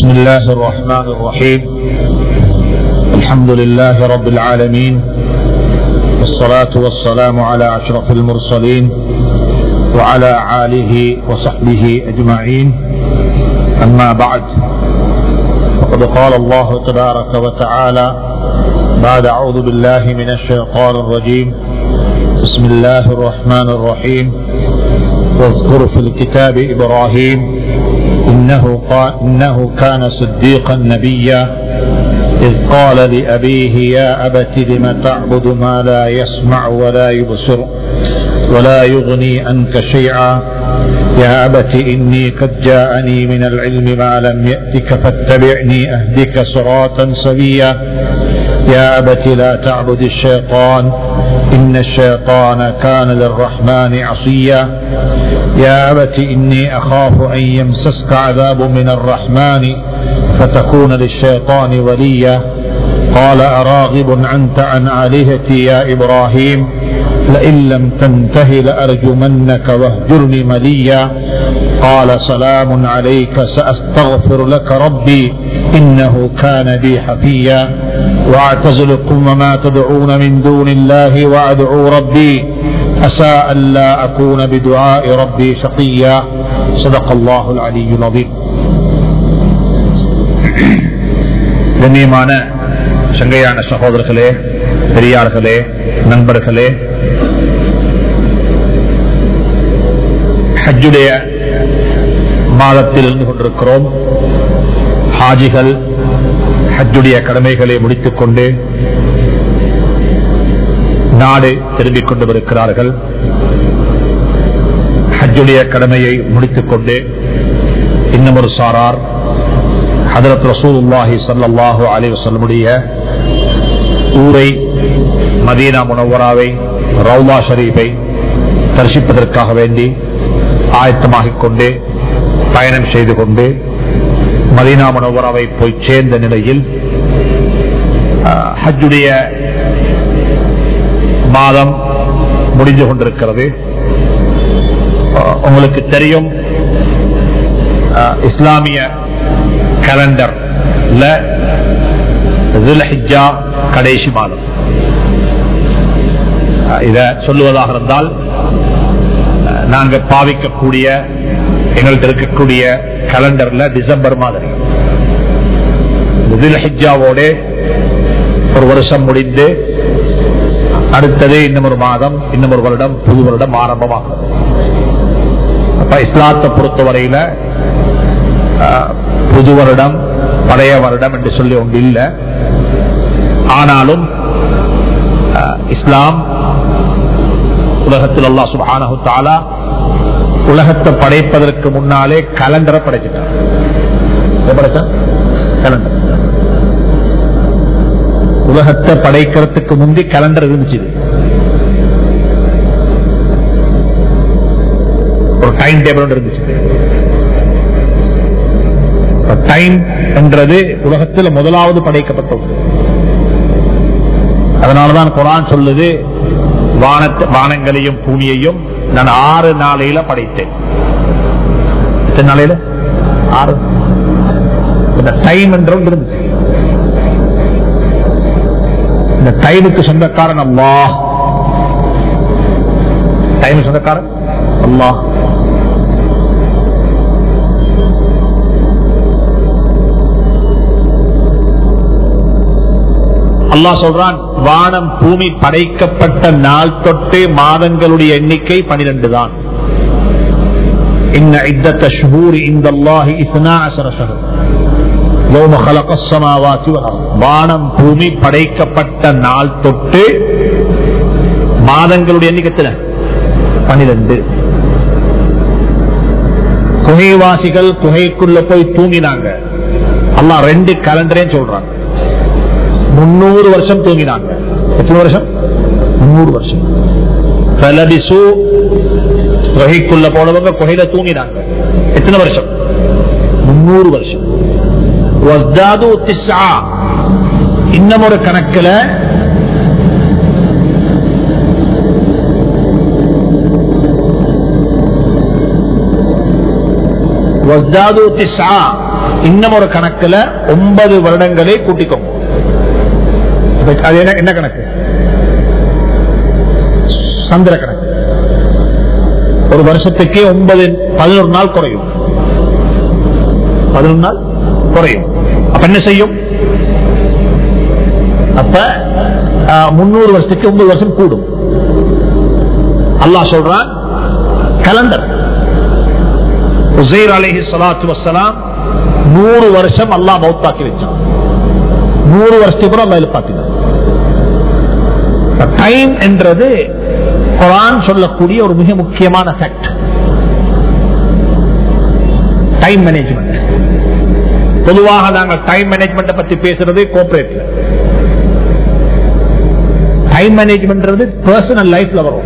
الله الرحمن الرحيم الحمد لله رب العالمين والصلاة والسلام على أشرف المرسلين وعلى آله وصحبه أجمعين أما بعد فقد قال الله تبارك وتعالى بعد أعوذ بالله من الشيطان الرجيم بسم الله الرحمن الرحيم واذكر في الكتاب إبراهيم إنه, قال إنه كان صديقا نبيا إذ قال لأبيه يا أبت لم تعبد ما لا يسمع ولا يبصر ولا يغني عنك شيئا يا أبت إني قد جاءني من العلم ما لم يأتك فاتبعني أهدك صراطا سويا يا أبت لا تعبد الشيطان إن الشيطان كان للرحمن عصيا يا أبت إني أخاف أن يمسسك عذاب من الرحمن فتكون للشيطان وليا قال أراغب أنت عن آلهتي يا إبراهيم لئن لم تنته لأرجمنك واهجرني مليا قال سلام عليك سأستغفر لك ربي إنه كان بي حفيا واعتزلكم وما تدعون من دون الله وأدعو ربي عسى ألا أكون بدعاء ربي شقيا صدق الله العلي العظيم கண்ணியமான சங்கையான சகோதரர்களே பெரியார்களே நண்பர்களே ஹஜ்ஜுடைய மாதத்தில் இருந்து கொண்டிருக்கிறோம் ஹாஜிகள் ஹஜ்ஜுடைய கடமைகளை முடித்துக் கொண்டு நாடு திரும்பிக் கொண்டு வருகிறார்கள் ஹஜ்ஜுடைய கடமையை முடித்துக் கொண்டு இன்னும் ஒரு சாரார் ஹதரத் ரசூலுல்லாஹி சல்லாஹூ அலி வசல்லமுடைய ஊரை மதீனா முனவராவை ரவுலா ஷரீஃபை தரிசிப்பதற்காக வேண்டி ஆயத்தமாகிக் கொண்டு பயணம் செய்து கொண்டு மதீனா முனவராவை போய் சேர்ந்த நிலையில் ஹஜ்ஜுடைய மாதம் முடிந்து கொண்டிருக்கிறது உங்களுக்கு தெரியும் இஸ்லாமிய கேலண்டர் கடைசி மாதம் இத சொல்லுவதாக இருந்தால் நாங்க பாவிக்கக்கூடிய எங்கள்கிட்ட இருக்கக்கூடிய கேலண்டர்ல டிசம்பர் மாதிரி ஹிஜாவோட ஒரு வருஷம் முடிந்து அடுத்தது இன்னும் ஒரு மாதம் இன்னும் ஒரு வருடம் புது வருடம் ஆரம்பமாகும் அப்ப இஸ்லாத்தை பொறுத்தவரையில புது வருடம் பழைய வருடம் என்று சொல்லி ஒன்று இல்லை ஆனாலும் இஸ்லாம் உலகத்தில் அல்லா சுபானு தாலா உலகத்தை படைப்பதற்கு முன்னாலே கலண்டரை படைச்சிட்டான் கலண்டர் உலகத்தை படைக்கிறதுக்கு முந்தி கலண்டர் இருந்துச்சு ஒரு டைம் டேபிள் இருந்துச்சு டைம் என்றது உலகத்தில் முதலாவது படைக்கப்பட்டது அதனாலதான் குரான் சொல்லுது வானத்து வானங்களையும் பூமியையும் நான் ஆறு நாளையில படைத்தேன் எத்தனை நாளையில ஆறு இந்த டைம் என்ற ஒன்று இருந்துச்சு இந்த டைமுக்கு சொந்தக்காரன் அல்லா டைம் சொந்தக்காரன் அல்லா அல்லா சொல்றான் வானம் பூமி படைக்கப்பட்ட நாள் தொட்டு மாதங்களுடைய எண்ணிக்கை பனிரெண்டு தான் வானம் பூமி படைக்கப்பட்ட நாள் தொட்டு மாதங்களுடைய எண்ணிக்கை பனிரெண்டு குகைவாசிகள் குகைக்குள்ள போய் தூங்கினாங்க அல்லா ரெண்டு கலண்டரே சொல்றாங்க முன்னூறு வருஷம் தூங்கினாங்க எத்தனை வருஷம் முன்னூறு வருஷம் குகைக்குள்ள போனவங்க குகையில தூங்கினாங்க எத்தனை வருஷம் முன்னூறு வருஷம் இன்னும் ஒரு கணக்கில் وازدادوا تسعة இன்னும் ஒரு கணக்குல ஒன்பது வருடங்களை கூட்டிக்கோங்க அது என்ன என்ன கணக்கு சந்திர கணக்கு ஒரு வருஷத்துக்கே ஒன்பது பதினொரு நாள் குறையும் பதினொரு நாள் குறையும் அப்ப என்ன செய்யும் அப்ப முன்னூறு வருஷத்துக்கு ஒன்பது வருஷம் கூடும் அல்லாஹ் சொல்றான் கலண்டர் உசைர் அலஹி சலாத்து வசலாம் நூறு வருஷம் அல்லாஹ் மௌத்தாக்கி வச்சான் நூறு வருஷத்துக்கு கூட அல்லா எழுப்பாத்தினான் டைம் என்றது குரான் சொல்லக்கூடிய ஒரு மிக முக்கியமான ஃபேக்ட் டைம் மேனேஜ்மெண்ட் பொதுவாக நாங்கள் டைம் மேனேஜ்மெண்ட் பத்தி பேசுறது கோஆபரேட்ல டைம் மேனேஜ்மெண்ட் பர்சனல் லைஃப்ல வரும்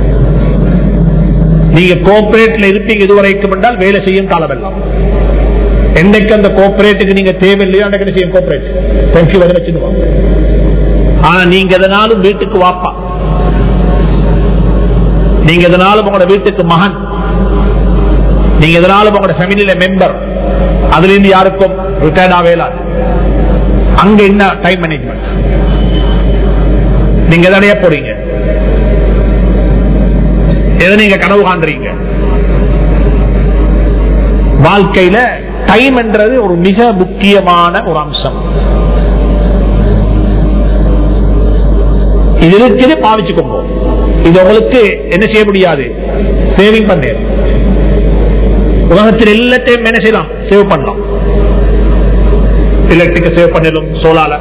நீங்க கோஆபரேட்ல இருப்பீங்க இதுவரைக்கும் என்றால் வேலை செய்யும் காலமெல்லாம் என்னைக்கு அந்த கோஆபரேட்டுக்கு நீங்க தேவையில்லையோ அன்றைக்கு செய்யும் கோஆபரேட் தேங்க்யூ வரை வச்சுடுவாங்க ஆனா நீங்க எதனாலும் வீட்டுக்கு வாப்பா நீங்க எதனாலும் உங்களோட வீட்டுக்கு மகன் நீங்க எதனாலும் உங்களோட ஃபேமிலியில மெம்பர் அதுல இருந்து யாருக்கும் ரிட்டையர்ட் ஆகலாது அங்க என்ன டைம் மேனேஜ்மெண்ட் நீங்க எதனைய போறீங்க எதை நீங்க கனவு காண்றீங்க வாழ்க்கையில டைம் என்றது ஒரு மிக முக்கியமான ஒரு அம்சம் இது இருக்குது பாவிச்சுக்கோங்க இது உங்களுக்கு என்ன செய்ய முடியாது சேவிங் பண்ண உலகத்தில் எல்லாத்தையும் என்ன செய்யலாம் சேவ் பண்ணலாம் எலக்ட்ரிக் சேவ் பண்ணிடும் சோலால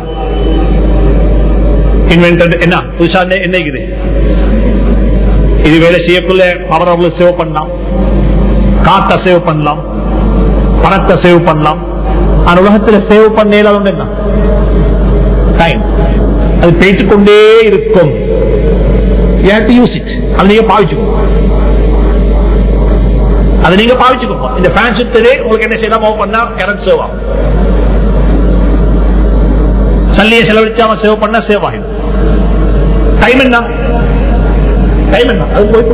இன்வென்டர் என்ன புதுசா என்ன இது இது வேலை செய்யக்குள்ள பவர் அவங்களுக்கு சேவ் பண்ணலாம் காத்த சேவ் பண்ணலாம் பணத்தை சேவ் பண்ணலாம் ஆனா உலகத்தில் சேவ் பண்ண என்ன டைம் அது பேசிக் கொண்டே இருக்கும் யூஸ் இட் அது நீங்க பாவிச்சுக்கோங்க அது நீங்க பாவிச்சுக்கோங்க இந்த ஃபேன் சுத்ததே உங்களுக்கு என்ன செய்யலாம் மூவ் பண்ணா கரண்ட் சேவ் ஆகும் சல்லியை செலவழிச்சாம சேவ் பண்ணா சேவ் ஆகிடும் டைம் என்ன டைம் என்ன அது போய்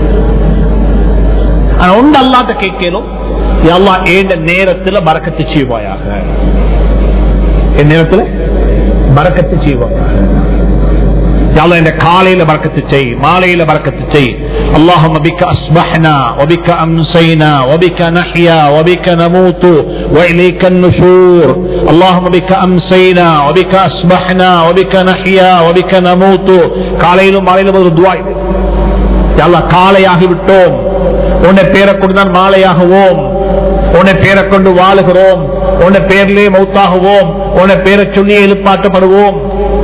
ஆனா ஒன்று அல்லாட்ட கேட்கலும் எல்லா ஏண்ட நேரத்துல பறக்கத்து செய்வாயாக என் நேரத்துல பறக்கத்து செய்வாயாக இந்த காலையில பறக்கத்து செய் மாலையில பறக்கத்து செய் اللهم بك أصبحنا وبك أمسينا وبك نحيا وبك نموت وإليك النشور اللهم بك أمسينا وبك أصبحنا وبك نحيا وبك نموت காலையிலும் மாலையிலும் ஒரு துவா இது அல்லாஹ் காலையாகி விட்டோம் உன்னை பேரை கொண்டுதான் மாலையாகுவோம் உன்னை பேரை கொண்டு வாழுகிறோம் உன்னை பேர்லே மௌத்தாகுவோம் உன்னை பேரை சொல்லி எழுப்பாட்டப்படுவோம்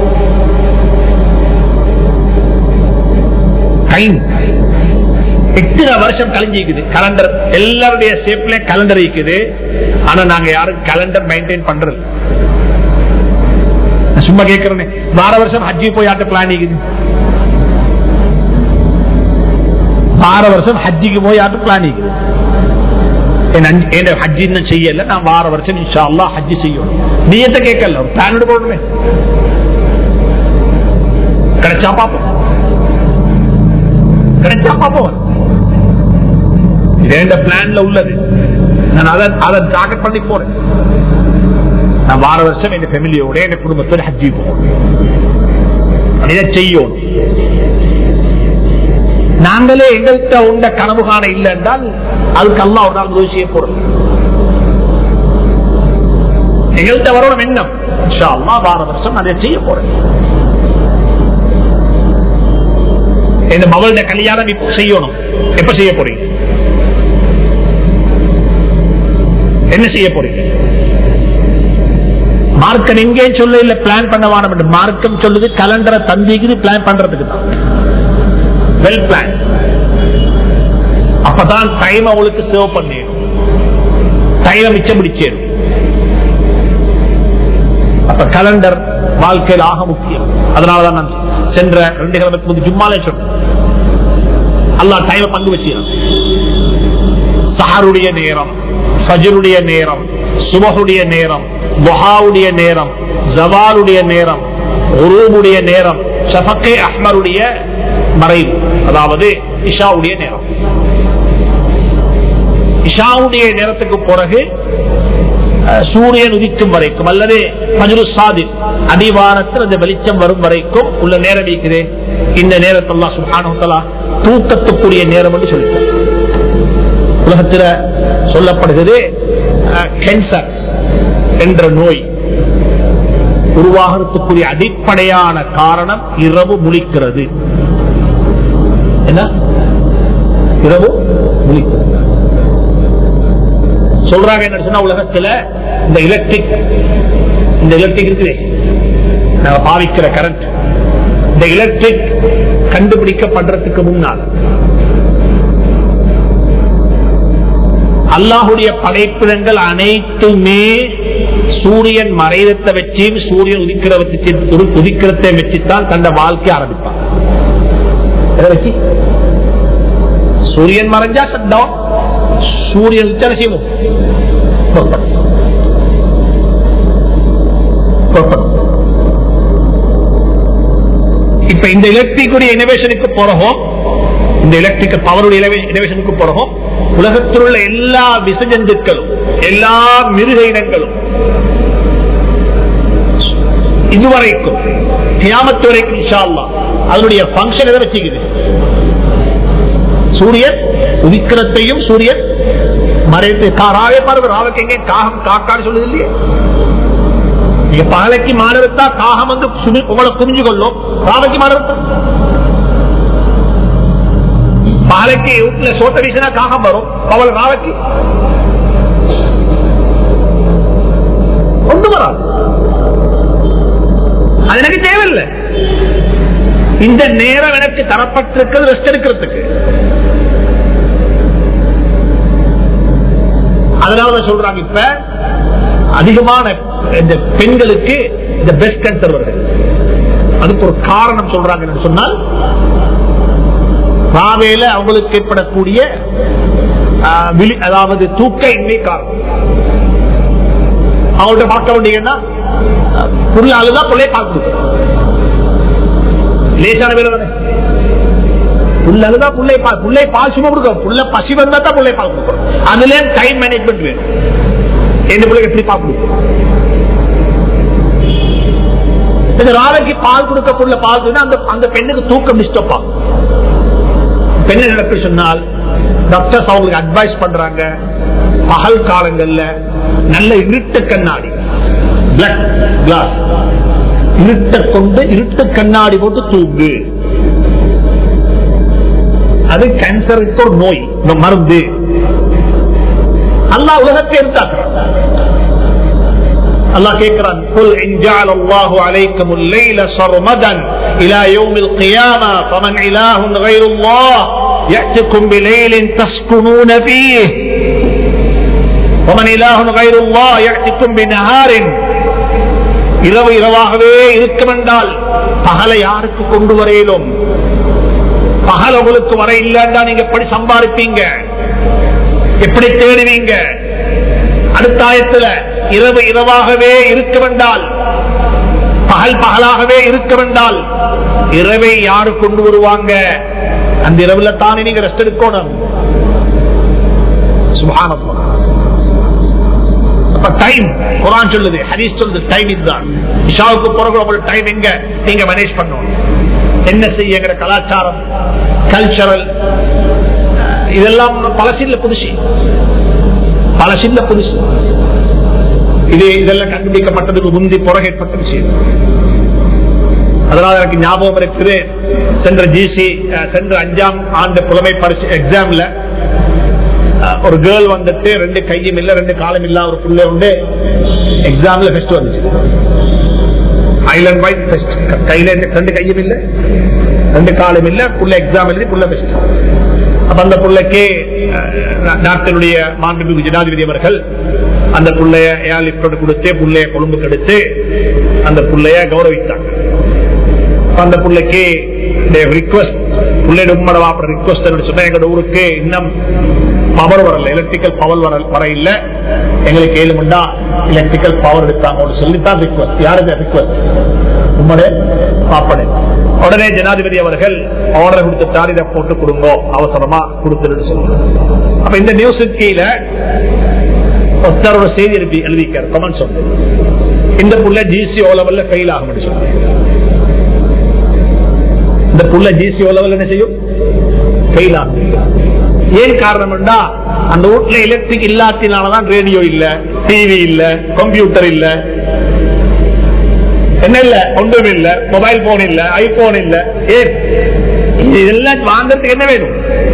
எத்தனை வருஷம் கழிஞ்சிக்குது கலண்டர் எல்லாருடைய சேப்ல கலண்டர் இருக்குது ஆனா நாங்க யாரும் கலண்டர் மெயின்டைன் பண்றது சும்மா கேட்கிறேன் வார வருஷம் ஹஜ்ஜி போய் ஆட்ட பிளான் இருக்குது வார வருஷம் ஹஜ்ஜிக்கு போய் ஆட்டு பிளான் இருக்குது ஹஜ்ஜி இன்னும் செய்யல நான் வார வருஷம் இன்ஷா அல்லா ஹஜ்ஜி செய்யணும் நீ எத்த கேட்கல பிளான் போடணுமே கிடைச்சா பாப்போம் கிடைச்சா பாப்போம் இது பிளான்ல உள்ளது நான் அதை அதை டார்கெட் பண்ணி போறேன் நான் வார வருஷம் என் ஃபேமிலியோட என் குடும்பத்தோட ஹஜ்ஜி போகணும் இதை செய்யணும் நாங்களே எங்கள்கிட்ட உண்ட கனவு காண இல்லை என்றால் அதுக்கு அல்லா ஒரு நாள் உதவி செய்ய போறோம் எங்கள்கிட்ட வரணும் எண்ணம் அல்லா வார வருஷம் அதை செய்ய போறேன் இந்த மகளுடைய கல்யாணம் இப்ப செய்யணும் எப்ப செய்ய போறீங்க என்ன செய்ய போறீங்க மார்க்கம் எங்கே சொல்ல இல்ல பிளான் பண்ண வானம் மார்க்கம் சொல்லுது கலண்டரை தந்திக்குது பிளான் பண்றதுக்கு தான் வெல் பிளான் அப்பதான் டைம் அவளுக்கு சேவ் பண்ணிடும் டைம் மிச்சம் பிடிச்சேரும் அப்ப கலண்டர் வாழ்க்கையில் ஆக முக்கியம் அதனாலதான் நான் சென்ற ரெண்டு கிழமைக்கு முந்தைய ஜும்மாலே சொன்னேன் அல்லா டைம் பங்கு வச்சிருக்கேன் சஹருடைய நேரம் ஃபஜருடைய நேரம் சுபகுடைய நேரம் துஹாவுடைய நேரம் ஜவாலுடைய நேரம் உருவுடைய நேரம் ஷஃபக்கே அஹ்மருடைய மறைவு அதாவது இஷாவுடைய நேரம் இஷாவுடைய நேரத்துக்கு பிறகு அஹ், சூரியன் உதிக்கும் வரைக்கும் அல்லது மஜ்ரு சாதி அடிவாரத்தில் அந்த வெளிச்சம் வரும் வரைக்கும் உள்ள நேரம் இருக்குது இந்த நேரத்தெல்லாம் சுபானு தூக்கத்துக்குரிய நேரம் என்று சொல்லிட்டார் உலகத்தில் சொல்லப்படுகிறது கேன்சர் என்ற நோய் உருவாகிறதுக்குரிய அடிப்படையான காரணம் இரவு முழிக்கிறது என்ன இரவு முழிக்கிறது சொல்றாங்க என்ன சொன்னா உலகத்துல இந்த எலக்ட்ரிக் இந்த எலக்ட்ரிக் இருக்குது நாங்க பாவிக்கிற கரண்ட் இந்த எலக்ட்ரிக் கண்டுபிடிக்கப்படுறதுக்கு முன்னால் அல்லாஹுடைய படைப்பிடங்கள் அனைத்துமே சூரியன் மறைவத்தை வச்சு சூரியன் உதிக்கிற உதிக்கிறதை வச்சுத்தான் தந்த வாழ்க்கை ஆரம்பிப்பான் எதை வச்சு சூரியன் மறைஞ்சா சத்தம் சூரியன் உதிச்சா என்ன செய்வோம் புறப்படும். புறப்படும். இப்ப இந்த எலக்ட்ரிக்குடைய இனோவேஷனுக்கு போறோம் இந்த எலக்ட்ரிக் பவருடைய இனோவேஷனுக்கு போறோம் உலகத்தில் உள்ள எல்லா விசஜந்துக்களும் எல்லா மிருக இனங்களும் இதுவரைக்கும் கியாமத்து வரைக்கும் இன்ஷா அல்லாஹ் அதனுடைய பங்கன் எதை வச்சுக்குது சூரியன் உதிக்கிறதையும் சூரியன் மறைத்து ராவே பாருங்க ராவுக்கு எங்க காகம் காக்கான்னு சொல்லுது இல்லையே நீங்க பகலைக்கு மாணவத்தா காகம் வந்து சுமி- உங்களை புரிஞ்சு கொள்ளும் ராவைக்கு மாணவத்தா பகலைக்கு வீட்டுல சோத்த வீசினா காகம் வரும் அவள் ராவைக்கு கொண்டு வராது அது எனக்கு தேவையில்லை இந்த நேரம் எனக்கு தரப்பட்டிருக்கிறது ரெஸ்ட் எடுக்கிறதுக்கு அதனாலதான் சொல்றாங்க இப்ப அதிகமான இந்த பெண்களுக்கு இந்த பெஸ்ட் கேன்சர் வருது அதுக்கு ஒரு காரணம் சொல்றாங்க என்று சொன்னால் ராவேல அவங்களுக்கு ஏற்படக்கூடிய ஆ, விழி- அதாவது தூக்க இன்மை காரணம் அவங்கள்ட்ட பார்க்க வேண்டியதுன்னா புள்ள அழுதான் பிள்ளைய பால் கொடுக்கும் லேசான வேலை தானே புள்ள அழுதா புள்ளை பால் புள்ளை பால் சும்மா கொடுக்கும் புள்ள பசி வந்தா தான் புள்ளை பால் கொடுக்கணும் அதுல டைம் மேனேஜ்மெண்ட் வேணும் எந்த பிள்ளைக்கு எப்படி பால் கொடுக்கும் இந்த ராவைக்கு பால் கொடுக்க புள்ள பால் கொடுத்தா அந்த அந்த பெண்ணுக்கு தூக்கம் டிஸ்டர்ப் ஆகும் பெண்ணை நடப்பி சொன்னால் டாக்டர்ஸ் அவங்களுக்கு அட்வைஸ் பண்றாங்க பகல் காலங்கள்ல நல்ல இருட்டு கண்ணாடி பிளக் கிளாஸ் இருட்ட கொண்டு இருட்டு கண்ணாடி போட்டு தூங்கு அது கேன்சருக்கு ஒரு நோய் இந்த மருந்து அல்லாஹ் உலகத்தை இருந்தாக்குறான் الله كيكرا قل إن جعل الله عليكم الليل سرمدا إلى يوم القيامة فمن إله غير الله يأتكم بليل تسكنون فيه ومن إله غير الله يأتكم بنهار இரவு இரவாகவே இருக்கும் என்றால் பகலை யாருக்கு கொண்டு வரையிலும் பகல் உங்களுக்கு வர இல்லைன்னா நீங்க எப்படி சம்பாதிப்பீங்க எப்படி தேடுவீங்க அடுத்த ஆயத்துல இரவு இரவாகவே இருக்க வேண்டால் பகல் பகலாகவே இருக்க வேண்டால் இரவை யாரு கொண்டு வருவாங்க அந்த இரவுல தானே நீங்க ரெஸ்ட் எடுக்கணும் சுபானப்பா அப்ப டைம் குரான் சொல்லுது ஹதீஸ் சொல்லுது டைம் இதுதான் இஷாவுக்கு பிறகு உங்களுக்கு டைம் எங்க நீங்க மேனேஜ் பண்ணணும் என்ன செய்யுங்கிற கலாச்சாரம் கல்ச்சரல் இதெல்லாம் பழசில்ல புதுசு பழசில்ல புதுசு இது இதெல்லாம் கண்டுபிடிக்கப்பட்டதுக்கு முந்தி புறகு ஏற்பட்ட விஷயம் அதனால எனக்கு ஞாபகம் இருக்குது சென்ற ஜிசி சென்ற அஞ்சாம் ஆண்டு புலமை பரிசு எக்ஸாம்ல அஹ், ஒரு கேர்ள் வந்துட்டு ரெண்டு கையும் இல்ல ரெண்டு காலம் இல்ல ஒரு பிள்ளை உண்டு எக்ஸாம்ல ஃபெஸ்ட் வந்துச்சு ஐலண்ட் வைட் ஃபெஸ்ட் கையில ரெண்டு- ரெண்டு கையும் இல்ல ரெண்டு காலம் இல்ல புள்ள எக்ஸாம் எழுதி புள்ள ஃபெஸ்ட் அப்ப அந்த பிள்ளைக்கு அஹ், நாட்டினுடைய மாண்புமிகு ஜனாதிபதி அவர்கள் அந்த பிள்ளைய ஏன் லிப்ட் கொடுத்து புள்ளைய கொழும்புக்கு எடுத்து அந்த புள்ளைய கௌரவித்தாங்க அப்ப அந்த பிள்ளைக்கு ரிக்வஸ்ட் பிள்ளையோட உம்மட வாப்பட ரிக்வஸ்ட் சொன்னா எங்களோட ஊருக்கு இன்னும் பவர் வரல எலக்ட்ரிக்கல் பவர் வர வர இல்ல எங்களுக்கு ஏழு மண்டா எலக்ட்ரிக்கல் பவர் எடுத்தாங்க சொல்லித்தான் ரிக்வஸ்ட் யாருக்கு ரிக்வஸ்ட் உம்மட பாப்படை உடனே ஜனாதிபதி அவர்கள் ஆர்டர் கொடுத்துட்டார் இதை போட்டு கொடுங்க அவசரமா கொடுத்துட்டு சொல்லுங்க அப்ப இந்த நியூஸுக்கு கீழே ஒருத்தரோட செய்தி எழுதி எழுதிக்கார் கமெண்ட் சொல்லு இந்த புள்ள ஜிசி ஓ லெவல்ல ஃபெயில் ஆக முடியும் இந்த புள்ள ஜிசி ஓ லெவல் என்ன செய்யும் ஃபெயில் ஆகும் ஏன் காரணம் அந்த வீட்டுல எலக்ட்ரிக் இல்லாத்தினாலதான் ரேடியோ இல்ல டிவி இல்ல கம்ப்யூட்டர் இல்ல என்ன இல்ல ஒன்றும் இல்ல மொபைல் போன் இல்ல ஐபோன் இல்ல ஏன் இதெல்லாம் வாங்கறதுக்கு என்ன வேணும்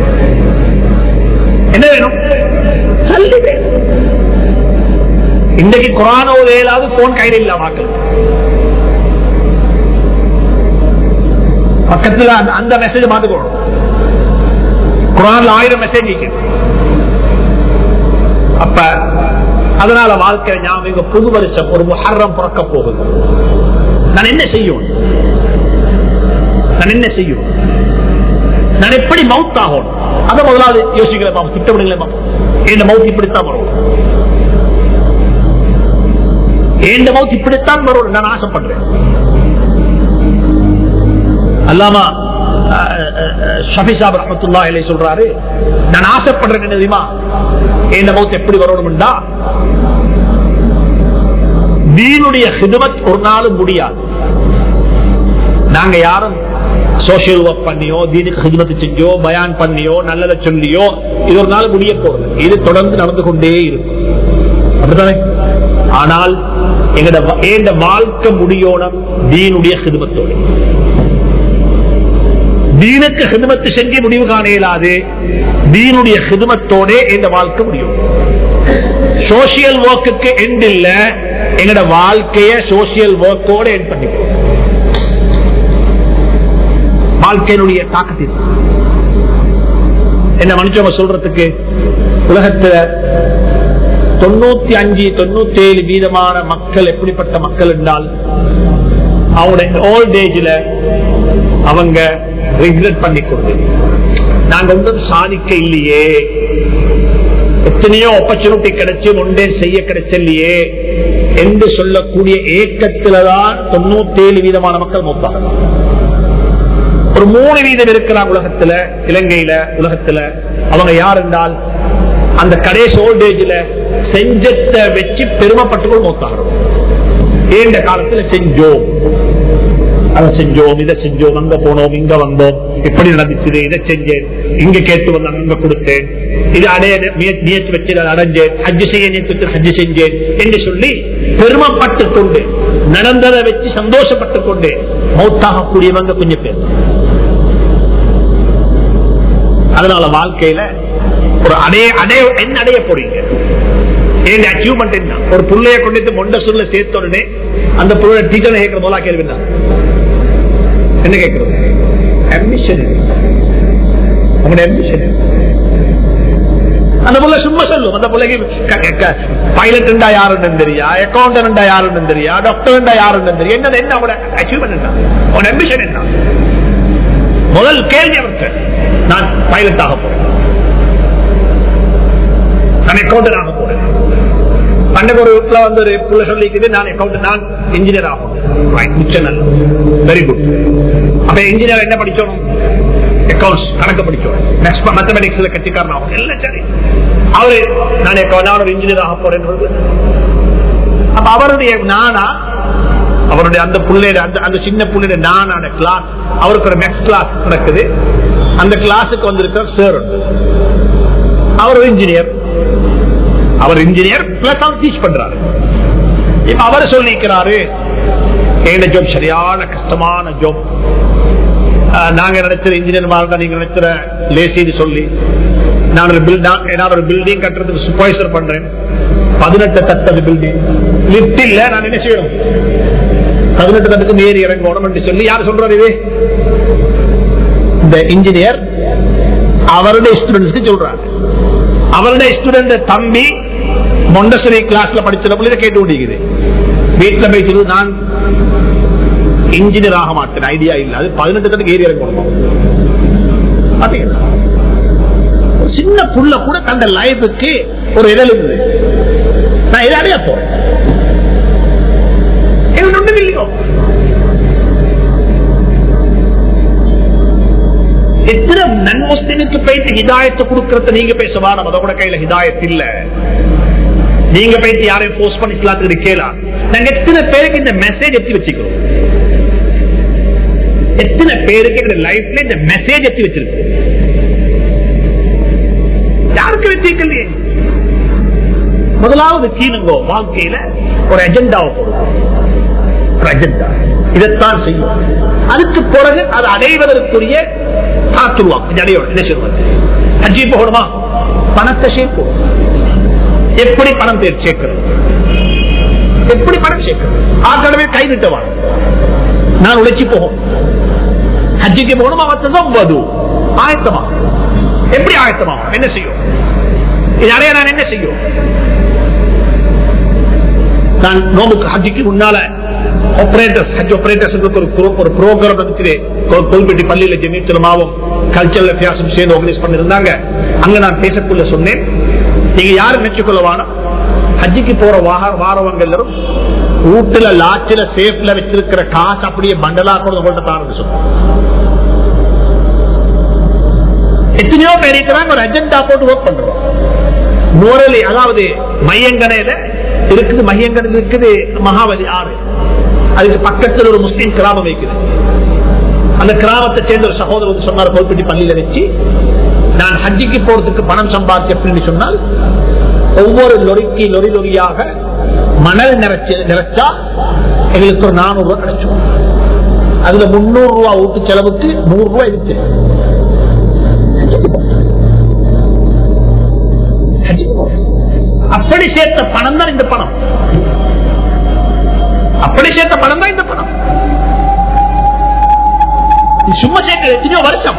என்ன வேணும் சல்லி வேணும் இன்றைக்கு குரானோ ஏதாவது போன் கையில் இல்ல மக்கள் பக்கத்துல அந்த- அந்த மெசேஜ் மாத்துக்கணும் குரான்ல ஆயிரம் மெசேஜ் அப்ப அதனால வாழ்க்கை ஞாபகம் இங்க புது வருஷம் ஒரு முஹர்ரம் பிறக்க போகுது நான் என்ன செய்யும் நான் என்ன செய்யும் நான் எப்படி மவுத் ஆகும் அதை முதலாவது யோசிக்கிறேன் பாப்போம், திட்டமிடுங்களேன் பாப்போம். என் மவுத் இப்படித்தான் வரும் என் மவுத் இப்படித்தான் வரும் நான் ஆசைப்படுறேன் அல்லாமா ஷபி சாப் ரஹமத்துல்லா இலை சொல்றாரு நான் ஆசைப்படுறேன் என்ன தெரியுமா என் மவுத் எப்படி வரணும்டா தீனுடைய ஹிதமத் ஒரு நாளும் முடியாது நாங்க யாரும் சோசியல் ஒர்க் பண்ணியோ தீனுக்கு ஹிதமத்து செஞ்சோ பயான் பண்ணியோ நல்லதை சொல்லியோ இது ஒரு நாள் முடிய போறது இது தொடர்ந்து நடந்து கொண்டே இருக்கும் அப்படித்தானே ஆனால் எங்கட வ- எங்க வாழ்க்கை முடியோனம் தீனுடைய ஹிதமத்தோடு தீனுக்கு ஹிதமத்து செஞ்சு முடிவு காண இயலாது தீனுடைய ஹிதமத்தோட இந்த வாழ்க்கை முடியும் சோசியல் ஒர்க்குக்கு எண்ட் இல்ல எங்கட வாழ்க்கைய சோசியல் ஒர்க்கோட எண்ட் பண்ணிப்போம் வாழ்க்கையினுடைய தாக்கத்தில் என்ன மனுஷங்க சொல்றதுக்கு உலகத்துல தொண்ணூத்தி அஞ்சு தொண்ணூத்தி ஏழு வீதமான மக்கள் எப்படிப்பட்ட மக்கள் என்றால் அவங்களுடைய ஓல்ட் ஏஜ்ல அவங்க ரிக்ரெட் பண்ணிக்கொண்டு நாங்க ஒன்றும் சாதிக்க இல்லையே எத்தனையோ ஆப்பர்ச்சுனிட்டி கிடைச்சு ஒன்றே செய்ய கிடைச்சலையே என்று சொல்லக்கூடிய ஏக்கத்தில்தான் தொண்ணூத்தி ஏழு வீதமான மக்கள் மூத்தாங்க ஒரு மூணு வீதம் இருக்கிறாங்க உலகத்துல இலங்கையில உலகத்துல அவங்க யார் என்றால் அந்த கடைசி ஓல்டேஜ்ல செஞ்சத்தை வச்சு பெருமைப்பட்டுக்கொள் மூத்தாகிறோம் ஏண்ட காலத்துல செஞ்சோம் அதை செஞ்சோம் இதை செஞ்சோம் அங்க போனோம் இங்க வந்தோம் இப்படி நடந்துச்சு இதை செஞ்சேன் இங்க கேட்டு வந்து அங்க கொடுத்தேன் இது அடைய முயற்சி வச்சு அதை அடைஞ்சேன் ஹஜ்ஜு செய்ய நேற்று ஹஜ்ஜு செஞ்சேன் என்று சொல்லி பெருமைப்பட்டு கொண்டு நடந்ததை வச்சு சந்தோஷப்பட்டு கொண்டு மௌத்தாக கூடியவங்க கொஞ்சம் பேர் அதனால வாழ்க்கையில ஒரு அடைய அடைய என்ன அடைய போறீங்க ஏன் அச்சீவ்மெண்ட் என்ன ஒரு புள்ளைய கொண்டு மொண்ட சொல்ல சேர்த்த உடனே அந்த புள்ள டீச்சர் கேட்கிற போலா கேள்வி என்ன என்ன கேட்கிறது அம்பிஷன் உங்களோட அம்பிஷன் அந்த புள்ள சும்மா சொல்லும் அந்த பிள்ளைக்கு பைலட் யாருன்னு தெரியா அக்கௌண்டன்ட் யாருன்னு தெரியா டாக்டர் யாருன்னு தெரியும் என்ன என்ன அவங்களோட அச்சீவ்மெண்ட் என்ன அவனோட அம்பிஷன் என்ன முதல் கேள்வி அவருக்கு நான் பைலட் ஆக போறேன் நான் அக்கௌண்டன்ட் ஆக போறேன் பண்டக ஒரு வீட்டுல வந்து ஒரு புள்ள சொல்லிக்குது நான் அக்கௌண்ட் நான் இன்ஜினியர் ஆகும் வெரி குட் அப்ப இன்ஜினியர் என்ன படிச்சோம் அக்கௌண்ட்ஸ் கணக்கு படிச்சோம் மேத்தமெட்டிக்ஸ்ல கட்டிக்காரன் ஆகும் எல்லாம் சரி அவரு நான் account- நான் ஒரு இன்ஜினியர் ஆக போறேன் அப்ப அவருடைய நானா அவருடைய அந்த புள்ளையில அந்த அந்த சின்ன புள்ளையில நானான கிளாஸ் அவருக்கு ஒரு மேக்ஸ் கிளாஸ் நடக்குது அந்த கிளாஸுக்கு வந்திருக்கிற சார் அவர் ஒரு இன்ஜினியர் அவர் இன்ஜினியர் பிளஸ் அவர் டீச் பண்றாரு இப்ப அவர் சொல்லிக்கிறாரு எங்க ஜாப் சரியான கஷ்டமான ஜாப் நாங்க நினைச்சிற இன்ஜினியர் மாதிரி நீங்க நினைச்சிற லேசின்னு சொல்லி நான் ஒரு பில் நான் ஒரு பில்டிங் கட்டுறதுக்கு சூப்பர்வைசர் பண்றேன் பதினெட்டு தட்டது பில்டிங் லிப்ட் இல்ல நான் என்ன செய்யணும் பதினெட்டு தட்டுக்கு நேரி இறங்கணும் என்று சொல்லி யார் சொல்றாரு இது இந்த இன்ஜினியர் அவருடைய ஸ்டூடெண்ட்ஸ்க்கு சொல்றாரு அவருடைய ஸ்டூடெண்ட் தம்பி மொண்டசரி கிளாஸ்ல படிச்ச இதை கேட்டு கொண்டிருக்குது வீட்டுல போய் சொல்லு நான் இன்ஜினியர் ஆக மாட்டேன் ஐடியா இல்ல அது பதினெட்டு தட்டுக்கு ஏறி இறங்கணும் பாத்தீங்களா ஒரு சின்ன புள்ள கூட தந்த லைஃபுக்கு ஒரு இதழ் இருந்தது நான் இதை அடைய போறேன் எனக்கு ஒண்ணும் இல்லையோ எத்தனை நன் முஸ்லிமுக்கு போயிட்டு ஹிதாயத்தை கொடுக்கறத நீங்க பேச வாரம் அதோட கையில ஹிதாயத் இல்ல நீங்க போயிட்டு யாரையும் போஸ்ட் பண்ணி இஸ்லாத்துக்கு கேலாம் நாங்க எத்தனை பேருக்கு இந்த மெசேஜ் எத்தி வச்சுக்கிறோம் எத்தனை பேருக்கு எங்க லைஃப்ல இந்த மெசேஜ் எத்தி வச்சிருக்கோம் யாருக்கு வச்சிருக்கலையே முதலாவது கீழுங்கோ வாழ்க்கையில ஒரு அஜெண்டாவை போடுவோம் ஒரு அஜெண்டா இதைத்தான் செய்யும் அதுக்கு பிறகு அதை அடைவதற்குரிய காத்துருவாங்க இது அடையோம் என்ன சொல்லுவாங்க ஹஜ்ஜி போகணுமா பணத்தை சேர்ப்போம் எப்படி பணம் பேர் சேர்க்கிறது எப்படி பணம் சேர்க்கிறது ஆக்கடவே கை நிட்டவான் நான் உழைச்சி போகும் ஹஜ்ஜிக்கு போகணுமா வச்சதும் வது ஆயத்தமா எப்படி ஆயத்தமா என்ன செய்யும் இது அடைய நான் என்ன செய்யும் நான் நோம்புக்கு ஹஜ்ஜிக்கு முன்னால ஆபரேட்டர்ஸ் ஹஜ் ஆபரேட்டர்ஸ் ஒரு pro- ஒரு ப்ரோக்ராம் இருக்குது கொ- கொல்பெட்டி பள்ளியில ஜெமீத்துலமாவும் கல்ச்சரல் வித்தியாசம் சேர்ந்து ஆர்கனைஸ் பண்ணிருந்தாங்க அங்க நான் பேசக்குள்ள சொன்னேன் நீங்க யாரும் மெச்சுக்கொள்ளவான ஹஜ்ஜிக்கு போற வார- வாரவங்க எல்லாரும் வீட்டுல லாட்சில சேஃப்ல வச்சிருக்கிற காசு அப்படியே பண்டலா கூட உங்கள்ட்ட தான் சொன்னேன் எத்தனையோ பேர் இருக்கிறாங்க ஒரு அஜெண்டா போட்டு ஒர்க் பண்றோம் நுவரலி அதாவது மையங்கனையில இருக்குது மையங்கனையில் இருக்குது மகாவலி ஆறு அதுக்கு பக்கத்தில் ஒரு முஸ்லீம் கிராமம் வைக்குது அந்த கிராமத்தை சேர்ந்த ஒரு சகோதரர் வந்து சொன்னார் கோல்பட்டி பள்ளியில வச்சு நான் ஹஜ்ஜிக்கு போறதுக்கு பணம் சம்பாதிக்க அப்படின்னு சொன்னால் ஒவ்வொரு லொரிக்கு லொரி லொரியாக மணல் நிறைச்சு நிறைச்சா எங்களுக்கு ஒரு நானூறு ரூபாய் கிடைச்சோம் அதுல முன்னூறு ரூபாய் வீட்டு செலவுக்கு நூறு ரூபாய் இருக்கு அப்படி சேர்த்த பணம் தான் இந்த பணம் அப்படி சேர்த்த பணம் தான் இந்த பணம் இது சும்மா சேர்க்க எத்தனையோ வருஷம்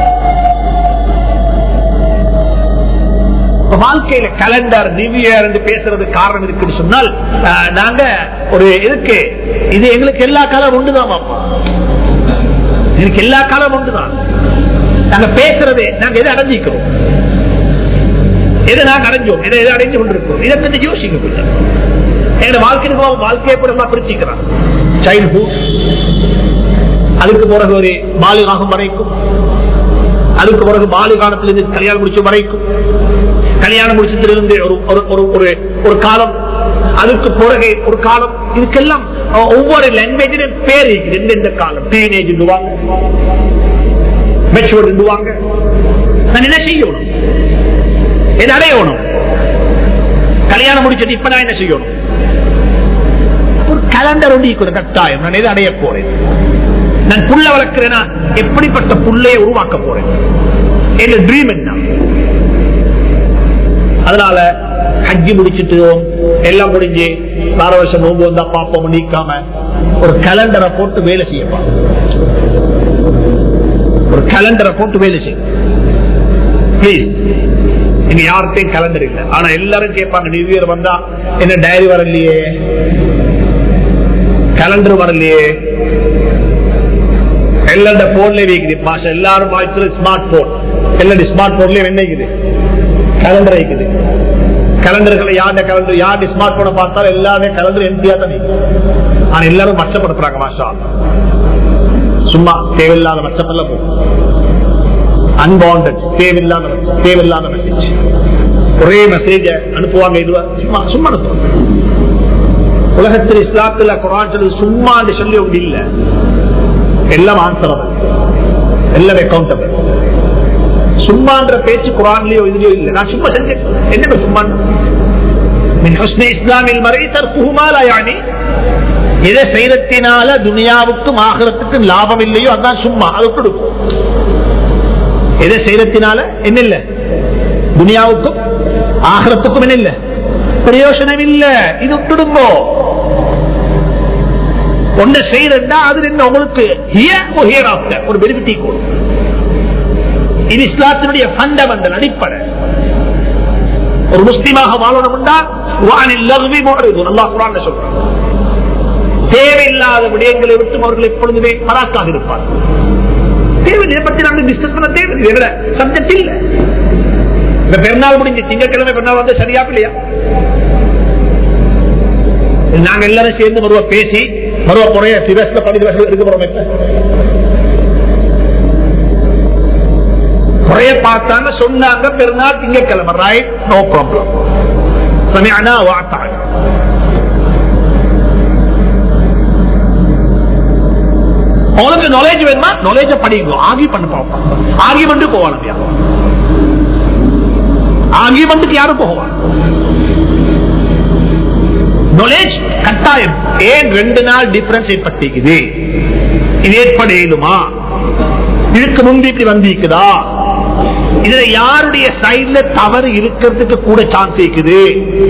இப்ப வாழ்க்கையில கலண்டர் நிவியர் என்று பேசுறது காரணம் இருக்குன்னு சொன்னால் ஆஹ், நாங்க ஒரு இருக்கு இது எங்களுக்கு எல்லா காலம் உண்டுதான் பாப்பா எனக்கு எல்லா காலம் உண்டுதான் நாங்க பேசுறது நாங்க எதை அடைஞ்சிக்கிறோம் எதை நாங்க அடைஞ்சோம் எதை எதை அடைஞ்சு கொண்டிருக்கிறோம் இதை பற்றி யோசிக்க முடியும் எங்க வாழ்க்கைக்கு வாழ்க்கையை கூட பிரிச்சுக்கிறான் சைல்ட்ஹுட் அதுக்கு பிறகு ஒரு பாலிகாகம் வரைக்கும் அதுக்கு பிறகு பாலிகாலத்திலிருந்து கல்யாணம் முடிச்ச வரைக்கும் கல்யாணம் முடிச்சதிலிருந்து ஒரு ஒரு ஒரு ஒரு ஒரு காலம் அதுக்கு பிறகு ஒரு காலம் இதுக்கெல்லாம் அஹ், ஒவ்வொரு லாங்குவேஜிலும் பேர் இருக்குது எந்தெந்த காலம் டீனேஜ் மெச்சூர் நான் என்ன செய்யணும் எது அடையணும் கல்யாணம் முடிச்சது இப்ப நான் என்ன செய்யணும் ஒரு கலண்டர் ஒண்டி இருக்குது கட்டாயம் நான் எது அடைய போறேன் நான் புள்ள வளர்க்கிறேன்னா எப்படிப்பட்ட புள்ளையை உருவாக்க போறேன் என் ட்ரீம் என்ன அதனால ஹஜ்ஜி முடிச்சிட்டு எல்லாம் முடிஞ்சு வார வருஷம் நோம்பு வந்தா பாப்போம் நீக்காம ஒரு கலண்டரை போட்டு வேலை செய்யப்பா ஒரு கலண்டரை போட்டு வேலை செய்யும் பிளீஸ் இங்க யார்கிட்டையும் கலண்டர் இல்ல ஆனா எல்லாரும் கேட்பாங்க நியூ இயர் வந்தா என்ன டைரி வரலையே கலண்டர் வரலையே எல்லா போன்ல வைக்குது மாசம் எல்லாரும் வாய்ச்சல ஸ்மார்ட் போன் எல்லா ஸ்மார்ட் போன்லயும் என்ன இருக்குது கலண்டர் வைக்குது கலண்டர்களை யாருடைய கலண்டர் யாருடைய ஸ்மார்ட் போனை பார்த்தாலும் எல்லாமே கலண்டர் எம்டியா தான் நிக்குது. ஆனா எல்லாரும் மச்சப்படுத்துறாங்க மாஷா அல்லாஹ். சும்மா தேவையில்லாத மச்சப்பல்ல போகும் அன்பாண்டட் தேவையில்லாத message, தேவையில்லாத மெசேஜ் ஒரே மெசேஜ அனுப்புவாங்க இதுவா சும்மா சும்மா அனுப்புவாங்க உலகத்தில் இஸ்லாத்துல குரான் சொல்லி சும்மா சொல்லி ஒன்று இல்ல எல்லாம் ஆன்சரபிள் எல்லாம் அக்கௌண்டபிள் சும்மான்ற பேச்சு குரான்லயோ இதுலயோ இல்ல நான் சும்மா செஞ்சேன் என்ன சும்மா இஸ்லாமில் மறை தற்புகுமாலா யானி எதை செய்யறத்தினால துனியாவுக்கும் ஆகரத்துக்கும் லாபம் இல்லையோ அதான் சும்மா அது கொடுக்கும் எதை செய்யறத்தினால என்ன இல்ல துனியாவுக்கும் ஆகரத்துக்கும் என்ன இல்ல பிரயோசனம் இல்ல இது விட்டுடுங்கோ ஒண்ணு செய்யறா அது என்ன உங்களுக்கு here or hereafter ஒரு பெனிஃபிட் கொடுக்கும் இது இஸ்லாத்தினுடைய ஃபண்டமெண்டல் அடிப்படை ஒரு முஸ்லீமாக வாழணும்னா வானில் லகுவி முகரிது அல்லாஹ் குரான் சொல்றான் தேவையில்லாத விடயங்களை விட்டு அவர்கள் எப்பொழுதுமே பராக்காக இருப்பார் தேவையில்லை இதை பத்தி நாங்கள் டிஸ்கஸ் பண்ண தேவையில்லை எங்கட சப்ஜெக்ட் இல்ல இந்த பெருநாள் முடிஞ்சு திங்கட்கிழமை பெருநாள் வந்து சரியா இல்லையா நாங்க எல்லாரும் சேர்ந்து மறுவா பேசி மறுவா குறைய சிவஸ்ல படி திவசம் இருக்க போறோம் இப்ப. குறைய பார்த்தாங்க சொன்னாங்க பெருநாள் திங்கட்கிழமை ரைட் நோ ப்ராப்ளம் சமயனா வாத்தாள் உங்களுக்கு நாலேஜ் வேணுமா நாலேஜ படிங்க ஆகி பண்ண பார்ப்போம் ஆர்கியூமெண்ட் போவாங்க ஆர்கியூமெண்ட்டுக்கு யாரும் போவாங்க நாலேஜ் கட்டாயம் ஏன் ரெண்டு நாள் டிஃபரன்ஸ் ஏற்பட்டிருக்குது இது ஏற்பட இயலுமா இதுக்கு முன்பு இப்படி வந்திருக்குதா இதுல யாருடைய சைட்ல தவறு இருக்கிறதுக்கு கூட சான்ஸ் இருக்குது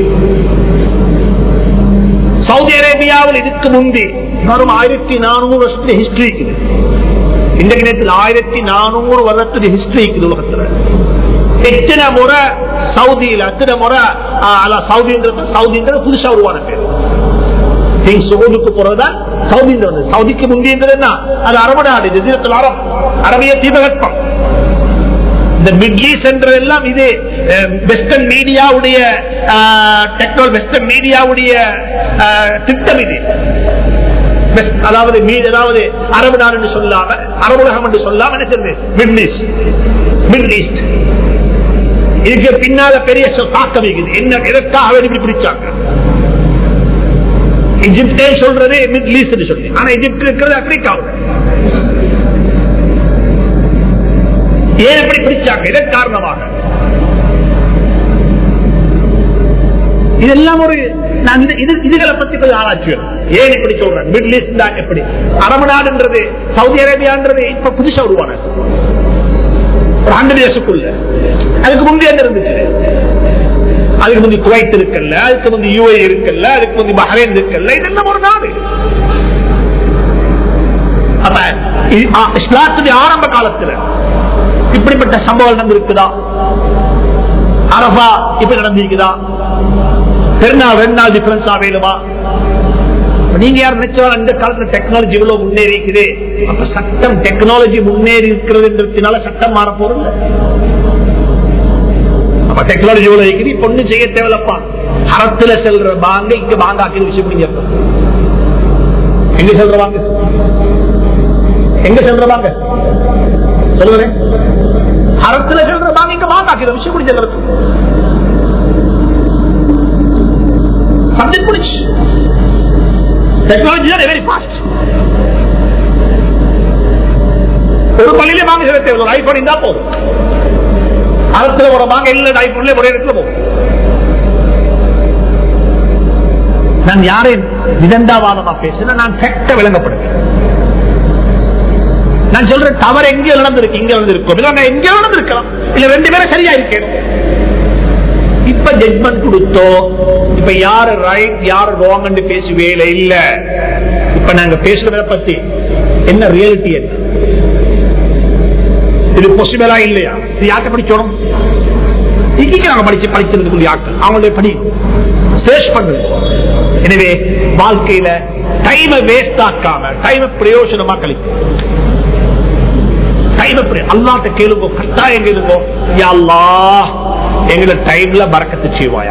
சவுதி அரேபியாவில் இதுக்கு முந்தி வரும் ஆயிரத்தி நானூறு வருஷத்துல ஹிஸ்டரி இருக்குது இன்றைக்கு நேரத்தில் ஆயிரத்தி நானூறு வருடத்துல ஹிஸ்டரி இருக்குது உலகத்துல எத்தனை முறை சவுதியில் எத்தனை முறை சவுதின்றது சவுதின்றது புதுசா உருவான பேர் கிங் சுகோதுக்கு போறதுதான் சவுதின்றது சவுதிக்கு முந்தியன்றது என்ன அது அரபு நாடு ஜசீரத்துல் அரப் அரபிய தீபகற்பம் இந்த மிட்லீஸ் என்றதெல்லாம் இது வெஸ்டர்ன் மீடியாவுடைய டெக்னாலஜி வெஸ்டர்ன் மீடியாவுடைய திட்டம் இது அதாவது அதாவது அரபு நாடு என்று சொல்லாம அரபுலகம் என்று சொல்லாம என்ன சொல்றது மிடில் ஈஸ்ட் மிடில் ஈஸ்ட் இதுக்கு பின்னால பெரிய தாக்கம் இருக்குது என்ன எதற்காக இப்படி பிடிச்சாங்க எஜிப்டே சொல்றது மிடில் ஈஸ்ட் சொல்லி ஆனா எஜிப்ட் இருக்கிறது ஆப்பிரிக்காவில் ஏன் எப்படி பிடிச்சாங்க இதன் காரணமாக இதெல்லாம் ஒரு நான் இதுகளை பத்தி கொஞ்சம் ஆராய்ச்சி ஏன் இப்படி சொல்றேன் மிடில் ஈஸ்ட் தான் எப்படி அரபு நாடுன்றது சவுதி அரேபியான்றது இப்ப புதுசா உருவான ஒரு ஹண்ட்ரட் இயர்ஸுக்குள்ள அதுக்கு முந்தைய என்ன இருந்துச்சு அதுக்கு முந்தி குவைத் இருக்கல்ல அதுக்கு முந்தி யூஏ இருக்கல்ல அதுக்கு முந்தி பஹ்ரைன் இருக்கல்ல இதெல்லாம் ஒரு நாடு அப்ப இஸ்லாத்துடைய ஆரம்ப காலத்துல இப்படிப்பட்ட சம்பவம் நடந்திருக்குதா அரபா இப்படி நடந்திருக்குதா பெருநாள் ரெண்டு நாள் டிஃபரன்ஸ் ஆவேலுமா நீங்க யார் நினைச்சா இந்த காலத்துல டெக்னாலஜி இவ்வளவு முன்னேறி இருக்குது அப்ப சட்டம் டெக்னாலஜி முன்னேறி இருக்கிறதுனால சட்டம் மாற போறது அப்ப டெக்னாலஜி இவ்வளவு இருக்குது பொண்ணு செய்ய தேவையில்லப்பா அறத்துல செல்ற பாங்க இங்க பாங்க ஆக்கி விஷயம் முடிஞ்ச எங்க செல்றவாங்க எங்க செல்றவாங்க சொல்லுறேன் அறத்துல செல்ற பாங்க இங்க பாங்க ஆக்கிற விஷயம் முடிஞ்ச சப்ஜெக்ட் முடிச்சு டெக்னாலஜி தான் வெரி ஃபாஸ்ட் ஒரு பள்ளியிலே வாங்க சில தேவை ஒரு ஐபோன் இருந்தா போதும் அறத்துல ஒரு வாங்க இல்ல ஐபோன்ல ஒரே இடத்துல போகும் நான் யாரையும் விதண்டாவாதமா பேசுறேன் நான் ஃபேக்ட விளங்கப்படுகிறேன் நான் சொல்றேன் தவறு எங்கே நடந்திருக்கு இங்க நடந்திருக்கும் எங்க நடந்திருக்கலாம் இல்ல ரெண்டு பேரும் சரியா இருக்கணும் இப்ப ஜட்மெண்ட் கொடுத்தோ இப்ப யாரு ரைட் யாரு ராங் பேசி வேலை இல்ல இப்ப நாங்க பேசுறத பத்தி என்ன ரியாலிட்டி என்ன இது பாசிபிளா இல்லையா இது யார்கிட்ட படிச்சோம் இங்க நாங்க படிச்சு படிச்சிருந்துக்குள்ள யாக்கள் அவங்களுடைய படி சேர்ச் பண்ணுங்க எனவே வாழ்க்கையில டைமை வேஸ்ட் ஆக்காம டைமை பிரயோஜனமா கழிக்கும் டைமை அல்லாட்ட கேளுங்கோ கட்டாயம் கேளுங்கோ யா அல்லாஹ் எங்களை டைம்ல பறக்கத்து செய்வாயா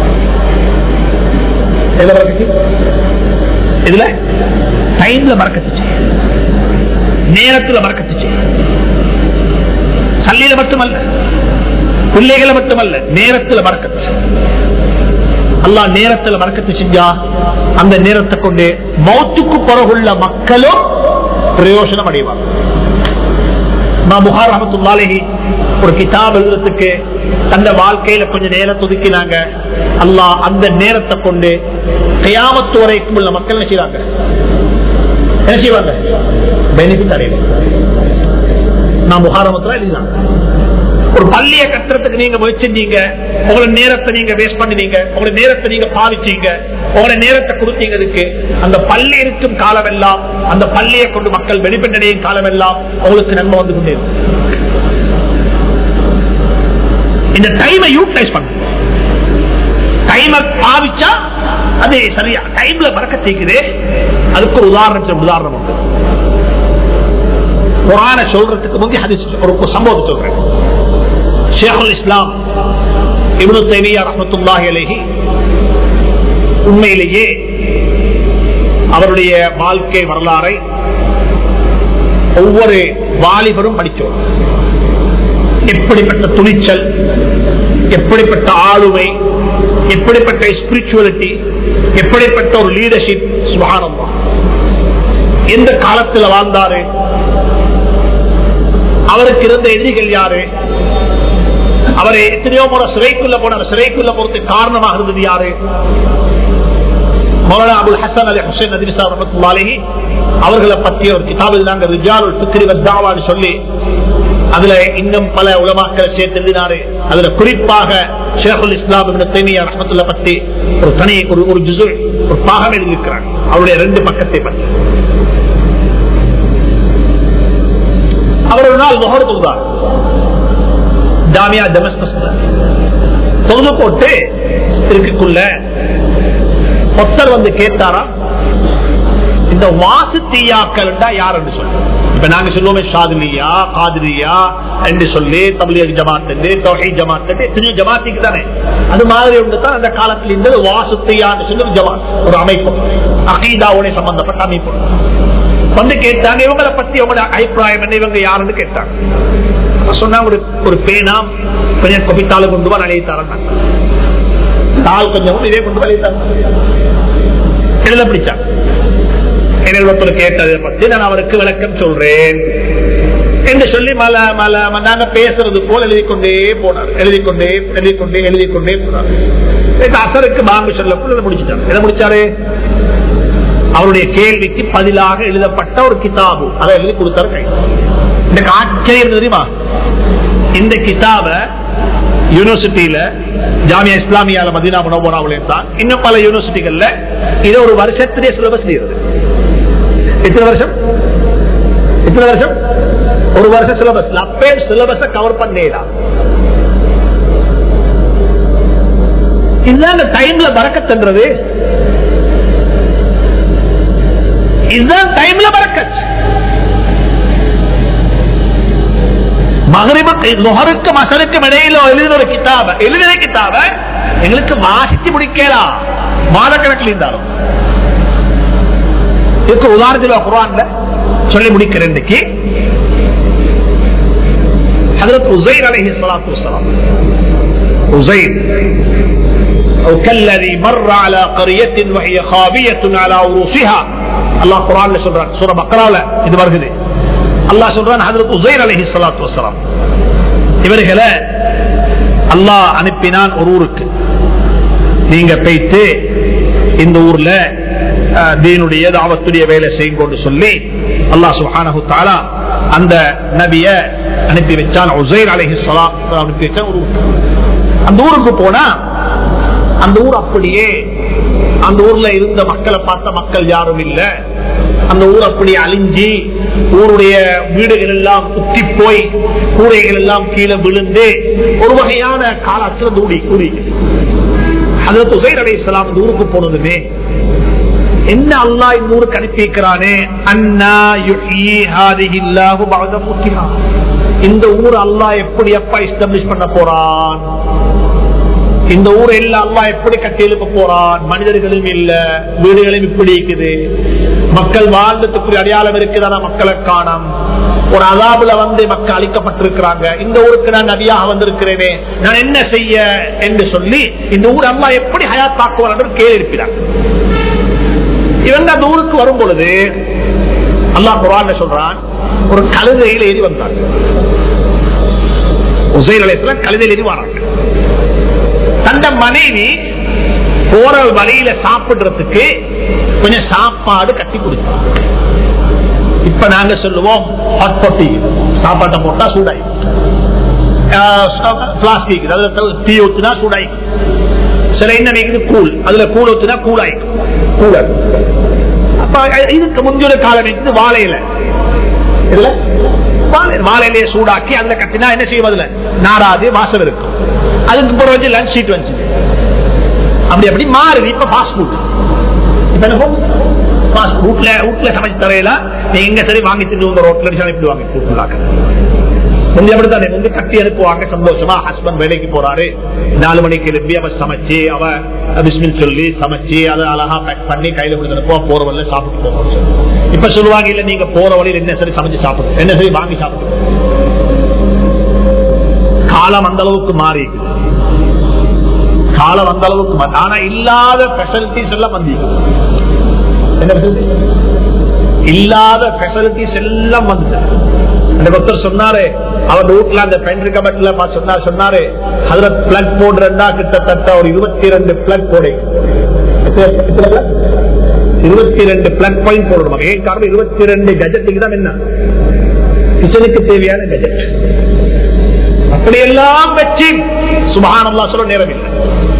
இதுல டைம்ல பறக்கத்து செய்ய நேரத்துல பறக்கத்து செய்ய சல்லியில மட்டுமல்ல பிள்ளைகளை மட்டுமல்ல நேரத்துல பறக்கத்து அல்லா நேரத்துல வழக்கத்து செஞ்சா அந்த நேரத்தை கொண்டு மௌத்துக்கு பிறகுள்ள மக்களும் பிரயோஜனம் அடைவாங்க நான் புகார் ரஹமத்துல்லாலேஹி ஒரு கிதாப் எழுதுறதுக்கு தந்த வாழ்க்கையில கொஞ்சம் நேரத்தை ஒதுக்கினாங்க அல்லாஹ் அந்த நேரத்தை கொண்டு கையாமத்து வரைக்கும் உள்ள மக்கள் என்ன செய்வாங்க என்ன செய்வாங்க பெனிஃபிட் அடையணும் நான் புகாரமத்துல எழுதினாங்க ஒரு பள்ளியை கட்டுறதுக்கு நீங்க முயற்சிங்க உங்களோட நேரத்தை நீங்க வேஸ்ட் பண்ணுவீங்க உங்களோட நேரத்தை நீங்க பாதிச்சீங்க உங்களோட நேரத்தை கொடுத்தீங்க அதுக்கு அந்த பள்ளி இருக்கும் காலம் எல்லாம் அந்த பள்ளியை கொண்டு மக்கள் வெளிப்படையும் காலம் எல்லாம் உங்களுக்கு நன்மை வந்து கொண்டே இந்த டைமை யூட்டிலைஸ் பண்ண டைமை பாவிச்சா அது சரியா டைம்ல பறக்க தேக்குது அதுக்கு ஒரு உதாரணம் உதாரணம் உண்டு குரான சொல்றதுக்கு முந்தைய ஹதீஸ் ஒரு சம்பவத்தை சொல்றேன் ஷேகுல் இஸ்லாம் இப்னு தைமியா ரஹமத்துல்லாஹி அலைஹி உண்மையிலேயே அவருடைய வாழ்க்கை வரலாறை ஒவ்வொரு வாலிபரும் படித்தோம் எப்படிப்பட்ட துணிச்சல் எப்படிப்பட்ட ஆளுமை எப்படிப்பட்ட ஸ்பிரிச்சுவலிட்டி எப்படிப்பட்ட ஒரு லீடர்ஷிப் சுகானமா எந்த காலத்தில் வாழ்ந்தாரு அவருக்கு இருந்த எதிரிகள் யாரு அவரை எத்தனையோ முறை சிறைக்குள்ள போனார் சிறைக்குள்ள போறதுக்கு காரணமாக இருந்தது யாரு மௌலானா அபுல் ஹசன் அலி ஹுசைன் நதிரிசா ரஹமத்துல்லாஹி அவர்களை பற்றி ஒரு கிதாப் எழுதினாங்க ரிஜாலுல் ஃபிக்ரி வத்தாவான்னு சொல்லி அதுல இன்னும் பல உலமாக்களை சேர்த்து எழுதினாரு அதுல குறிப்பாக ஷேகுல் இஸ்லாம் இப்னு தைமியா ரஹமத்துல்லாஹ் பற்றி ஒரு தனி ஒரு ஒரு ஜுசு ஒரு பாகம் எழுதியிருக்கிறாங்க அவருடைய ரெண்டு பக்கத்தை பற்றி அவர் ஒரு நாள் முகர் தொகுதார் ஜாமியா டெமஸ்கஸ்ல தொகுது போட்டு இருக்குள்ள ஒத்தர் வந்து கேட்டாரா இந்த வாசு தீயாக்கள் யார் என்று சொல்லு இப்ப நாங்க சொல்லுவோமே ஷாதிலியா காதிரியா என்று சொல்லி தமிழக ஜமாத் தொகை ஜமாத் எத்தனையோ ஜமாத்திக்கு தானே அது மாதிரி ஒன்று தான் அந்த காலத்தில் இருந்தது வாசு தீயான்னு சொல்லி ஒரு ஜமாத் ஒரு அமைப்பு அகீதாவோட சம்பந்தப்பட்ட அமைப்பு வந்து கேட்டாங்க இவங்களை பத்தி உங்களோட அபிப்பிராயம் என்ன இவங்க யாருன்னு கேட்டாங்க சொன்னா ஒரு ஒரு பேனா கொஞ்சம் கொபித்தால கொண்டு வா நிலையை தரேன் தாள் கொஞ்சம் இதே கொண்டு வரையை தரேன் எழுத பிடிச்சா ஒருத்தர் கேட்டதை பத்தி நான் அவருக்கு விளக்கம் சொல்றேன் என்று சொல்லி மல மல நாங்க பேசுறது போல் எழுதி கொண்டே போனார் எழுதி கொண்டே எழுதி கொண்டே எழுதி கொண்டே போனார் அசருக்கு பாங்கு சொல்ல போல முடிச்சுட்டார் எதை முடிச்சாரு அவருடைய கேள்விக்கு பதிலாக எழுதப்பட்ட ஒரு கிதாபு அதை எழுதி கொடுத்தாரு கை இந்த ஆச்சரியம் தெரியுமா இந்த கிதாப யூனிவர்சிட்டியில ஜாமியா இஸ்லாமியால மதினா முனவராவில் இருந்தான் இன்னும் பல யூனிவர்சிட்டிகள்ல இது ஒரு வருஷத்திலே சிலபஸ் செய்யறது எத்தனை வருஷம் எத்தனை வருஷம் ஒரு வருஷம் சிலபஸ் அப்பே சிலபஸ கவர் பண்ணேடா இதுதான் டைம்ல பறக்கத்துன்றது இதுதான் டைம்ல பறக்கத் மகரிபுக்கு நுகருக்கு மசருக்கும் இடையில எழுதின ஒரு கிதாப எழுதின கிதாப எங்களுக்கு வாசித்து முடிக்கலாம் மாதக்கணக்கில் இருந்தாலும் இதுக்கு உதாரணத்தில் குரான்ல சொல்லி முடிக்கிறேன் இன்னைக்கு حضرت عزير عليه الصلاة والسلام عزير أو كالذي مر على قرية وهي خابية على عروسها الله قرآن சொல்றான் சூரா பக்ரால இது வருகிறது அல்லாஹ் சொல்றான் ஹஜரத் உசைர் அலைஹி ஸலாத்து வஸலாம் இவர்களை அல்லாஹ் அனுப்பினான் ஒரு ஊருக்கு நீங்க போயிட்டு இந்த ஊர்ல தீனுடைய தாவத்துடைய வேலை செய்யும் கொண்டு சொல்லி அல்லாஹ் சுஹானஹு தாலா அந்த நபிய அனுப்பி வச்சான் உசைர் அலைஹி ஸலாம் அனுப்பி வச்சான் ஒரு ஊருக்கு அந்த ஊருக்கு போனா அந்த ஊர் அப்படியே அந்த ஊர்ல இருந்த மக்களை பார்த்த மக்கள் யாரும் இல்ல அந்த ஊர் அப்படி அழிஞ்சி ஊருடைய வீடுகள் எல்லாம் குத்தி போய் கூரைகள் எல்லாம் கீழே விழுந்து ஒரு வகையான காலத்தில் தூடி கூடி அதுல துசைர் அலை இஸ்லாம் இந்த ஊருக்கு போனதுமே என்ன அல்லா இந்த ஊருக்கு அனுப்பி வைக்கிறானே அண்ணா இந்த ஊர் அல்லா எப்படி எப்ப எஸ்டாப்ளிஷ் பண்ண போறான் இந்த ஊர் எல்லாம் அல்லா எப்படி கட்டி எழுப்ப போறான் மனிதர்களும் இல்ல வீடுகளும் இப்படி இருக்குது மக்கள் வாழ்ந்ததுக்குரிய அடையாளம் இருக்குதான மக்களை காணும் ஒரு அதாபுல வந்து மக்கள் அழிக்கப்பட்டிருக்கிறாங்க இந்த ஊருக்கு நான் நதியாக வந்திருக்கிறேனே நான் என்ன செய்ய என்று சொல்லி இந்த ஊர் அல்லா எப்படி ஹயாத்தாக்குவார் என்று கேள்வி எழுப்பினார் இவங்க அந்த ஊருக்கு வரும் பொழுது அல்லாஹ் குரான் சொல்றான் ஒரு கழுதையில் ஏறி வந்தாங்க உசைல் அலைத்துல கழுதையில் ஏறி வராங்க தந்த மனைவி போற வழியில சாப்பிடுறதுக்கு கொஞ்சம் சாப்பாடு கட்டி கொடுத்தாங்க இப்ப நாங்க சொல்லுவோம் ஹாட் பொட்டி சாப்பாட்டை போட்டா சூடாய் பிளாஸ்டிக் டீ ஊத்துனா சூடாய் சில என்ன நினைக்குது கூழ் அதுல கூழ் ஊத்துனா கூழாய் கூழர் அப்ப இதுக்கு முந்தைய காலம் இருக்குது வாழையில இல்ல வாழையிலேயே சூடாக்கி அதுல கட்டினா என்ன செய்யும் அதுல நாராது வாசம் இருக்கும் அதுக்கு போற வச்சு லஞ்ச் ஷீட் வந்து அப்படி அப்படி மாறுது இப்ப ஃபாஸ்ட் ஃபுட் இப்ப என்ன வீட்டுல வீட்டுல சமைச்சு தரையில நீங்க சரி வாங்கி தின்னு உங்க ரோட்ல அனுப்பிடுவாங்க கூட்டுலாக்க முந்தைய அப்படித்தானே முந்தி கட்டி அனுப்புவாங்க சந்தோஷமா ஹஸ்பண்ட் வேலைக்கு போறாரு நாலு மணிக்கு எழுப்பி அவ சமைச்சு அவ பிஸ்மில் சொல்லி சமைச்சு அதை அழகா பேக் பண்ணி கையில கொடுத்து அனுப்புவா போற வழியில சாப்பிட்டு போகணும் இப்ப சொல்லுவாங்க இல்ல நீங்க போற வழியில் என்ன சரி சமைச்சு சாப்பிடும் என்ன சரி வாங்கி சாப்பிட்டு காலம் அந்த அளவுக்கு மாறி காலம் அந்த அளவுக்கு மாறி- ஆனா இல்லாத ஃபெசிலிட்டிஸ் எல்லாம் வந்து என்ன facility? இல்லாத ஃபெசிலிட்டிஸ் எல்லாம் வந்து அந்த பக்தர் சொன்னாரு அவர் வீட்டுல அந்த பென் கபட்ல சொன்னார் சொன்னாரு அதுல பிளக் போடுறா கிட்டத்தட்ட ஒரு இருபத்தி ரெண்டு பிளக் போடு இருபத்தி ரெண்டு பிளக் பாயிண்ட் போடணும் ஏன் காரணம் இருபத்தி ரெண்டு கஜெட்டுக்கு தான் என்ன கிச்சனுக்கு தேவையான கஜெட் அப்படியெல்லாம் வச்சு சுபஹானல்லாஹ் சொல்ல நேரம் இல்லை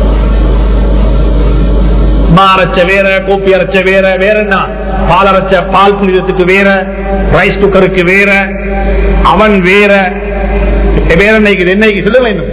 மா அரைச்ச வேற கோப்பி அரைச்ச வேற வேற என்ன பால் அரைச்ச பால் புனிதத்துக்கு வேற ரைஸ் குக்கருக்கு வேற அவன் வேற வேற என்னைக்கு என்னைக்கு சொல்ல வேண்டும்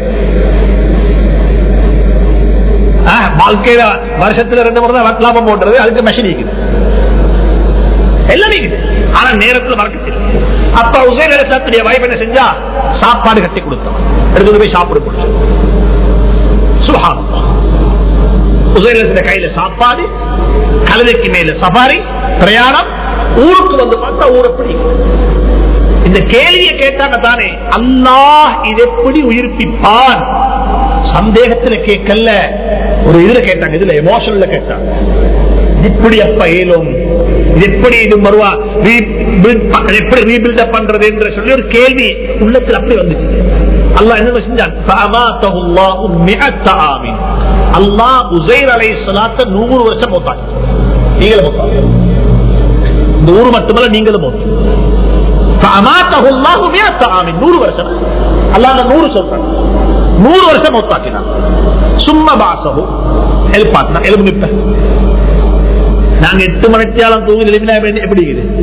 ஆ, வாழ்க்கையில வருஷத்துல ரெண்டு முறை தான் வட்லாபம் போடுறது அதுக்கு மெஷின் இருக்குது எல்லாம் இருக்குது ஆனா நேரத்துல மறக்கத்தில் அப்ப உசைன் அலிஸ்லாத்துடைய வைஃப் என்ன செஞ்சா சாப்பாடு கட்டி கொடுத்தான் எடுத்து போய் சாப்பிட கொடுத்து சுல்ஹான் உசைன் கையில சாப்பாடு கழுதைக்கு மேல சஃபாரி பிரயாணம் ஊருக்கு வந்து பார்த்தா ஊரை பிடிக்கும் இந்த கேள்வியை கேட்டாங்க தானே அல்லாஹ் இது எப்படி உயிர்ப்பிப்பான் சந்தேகத்துல கேட்கல ஒரு இதுல கேட்டாங்க இதுல எமோஷன்ல கேட்டாங்க இப்படி அப்ப ஏலும் இது எப்படி இது வருவா rebuild ப- எப்படி ரீபில்ட் பண்றது என்று சொல்லி ஒரு கேள்வி உள்ளத்தில் அப்படி வந்துச்சு அல்லாஹ் என்ன செஞ்சான் فَأَمَاتَهُ اللَّهُ مِئَةَ عَامٍ. அல்லாஹ் உசைர் அலைஹிஸ்ஸலாத்தை நூறு வருஷம் போட்டாங்க நீங்களும் போட்டாங்க இந்த ஊர் மட்டுமல்ல நீங்களும் போட்டு فأماته الله مئة عام. நூறு வருஷம் அல்லாஹ் அந்த நூறு சொல்றாங்க நூறு வருஷம் மௌத்தாக்கினான் சும்மா பாசகு எழுப்பாட்டினா எலும்பு நிப்ப நாங்க எட்டு மணித்தியாலம் தூங்கி எழுப்பினா எப்படி எப்படி இருக்குது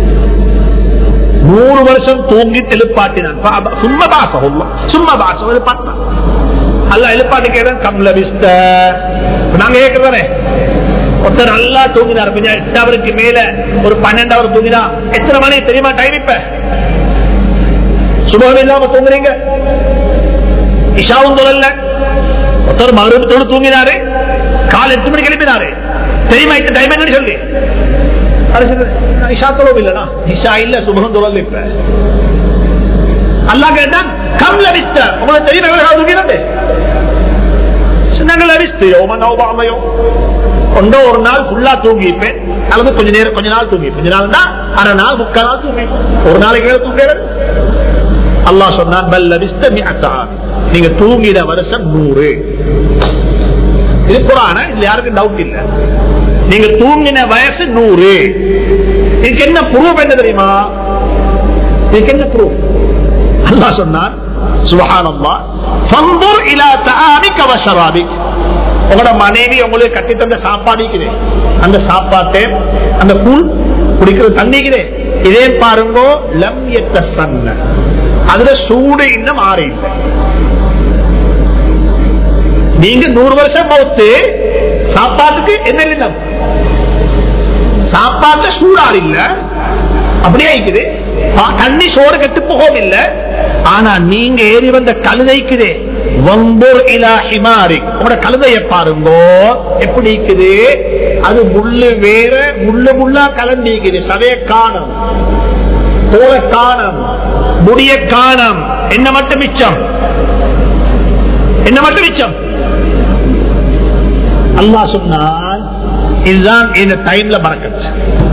நூறு வருஷம் தூங்கி எழுப்பாட்டினான் பா- சும்மா பாசகு சும்மா பாசகு எழுப்பாட்டினான் அல்ல எழுப்பாட்டி கேட்க கம்ல விஸ்த நாங்க கேட்கிறதானே ஒருத்தர் நல்லா தூங்கினார் கொஞ்சம் எட்டாவதுக்கு மேல ஒரு பன்னெண்டாவது தூங்கினா எத்தனை மணி தெரியுமா டைம் இப்ப சுபம் இல்லாம தூங்குறீங்க இஷாவும் தொழல ஒருத்தர் மறுபடியோடு தூங்கினாரு கால் எட்டு மணிக்கு எழுப்பினாரு தெரியுமா இந்த டைம் என்னன்னு சொல்லி அது சொல்லு, நான் இஷா தொழவும் இல்லனா இஷா இல்ல சுபகம் தொழல இப்ப அல்லா கேட்டான் கம்ல விஸ்த உங்களுக்கு தெரியுமா எவ்வளவு தூங்கினாரு நாங்கள் அரிஸ்தையோ மனோபாமையோ கொண்டோ ஒரு நாள் ஃபுல்லா தூங்கிப்பேன் அல்லது கொஞ்ச நேரம் கொஞ்ச நாள் தூங்கி கொஞ்ச நாள் தான் அரை நாள் முக்கால் நாள் தூங்கி ஒரு நாளைக்கு மேல தூங்குறது அல்லாஹ் சொன்னான் பல்ல விஸ்தமி அத்தான் நீங்க தூங்கிட வருஷம் நூறு இது குரான இதுல யாருக்கும் டவுட் இல்ல நீங்க தூங்கின வயசு நூறு இதுக்கு என்ன ப்ரூஃப் என்ன தெரியுமா இதுக்கு என்ன ப்ரூஃப் அல்லாஹ் சொன்னான் சுபஹானல்லாஹ் ஃபன்துர் இலா தஆமிக வ ஷராபிக் உங்களோட மனைவி உங்களுக்கு கட்டி தந்த சாப்பாடு இருக்குது அந்த சாப்பாட்டை அந்த கூழ் குடிக்கிற தண்ணிக்குதே இதே பாருங்க லம் எத்த சன்ன அதுல சூடு இன்னும் மாறி இல்லை நீங்க நூறு வருஷம் போத்து சாப்பாட்டுக்கு என்ன இல்லை சாப்பாட்டுல சூடாறு இல்ல அப்படியே இருக்குது பா- தண்ணி சோறு கெட்டு போகவும் இல்ல ஆனா நீங்க ஏறி வந்த கழுதைக்குதே வம்பூர் இலா ஹிமாரி உங்களோட கழுதைய பாருங்கோ எப்படி இருக்குது அது முள்ளு வேற முள்ளு முள்ளா கலண்டிக்குது சதைய காணும் தோலை காணும் முடிய காணும் என்ன மட்டும் மிச்சம் என்ன மட்டும் மிச்சம் அல்லாஹ் சொன்னான் இதுதான் இந்த டைம்ல பறக்கத்து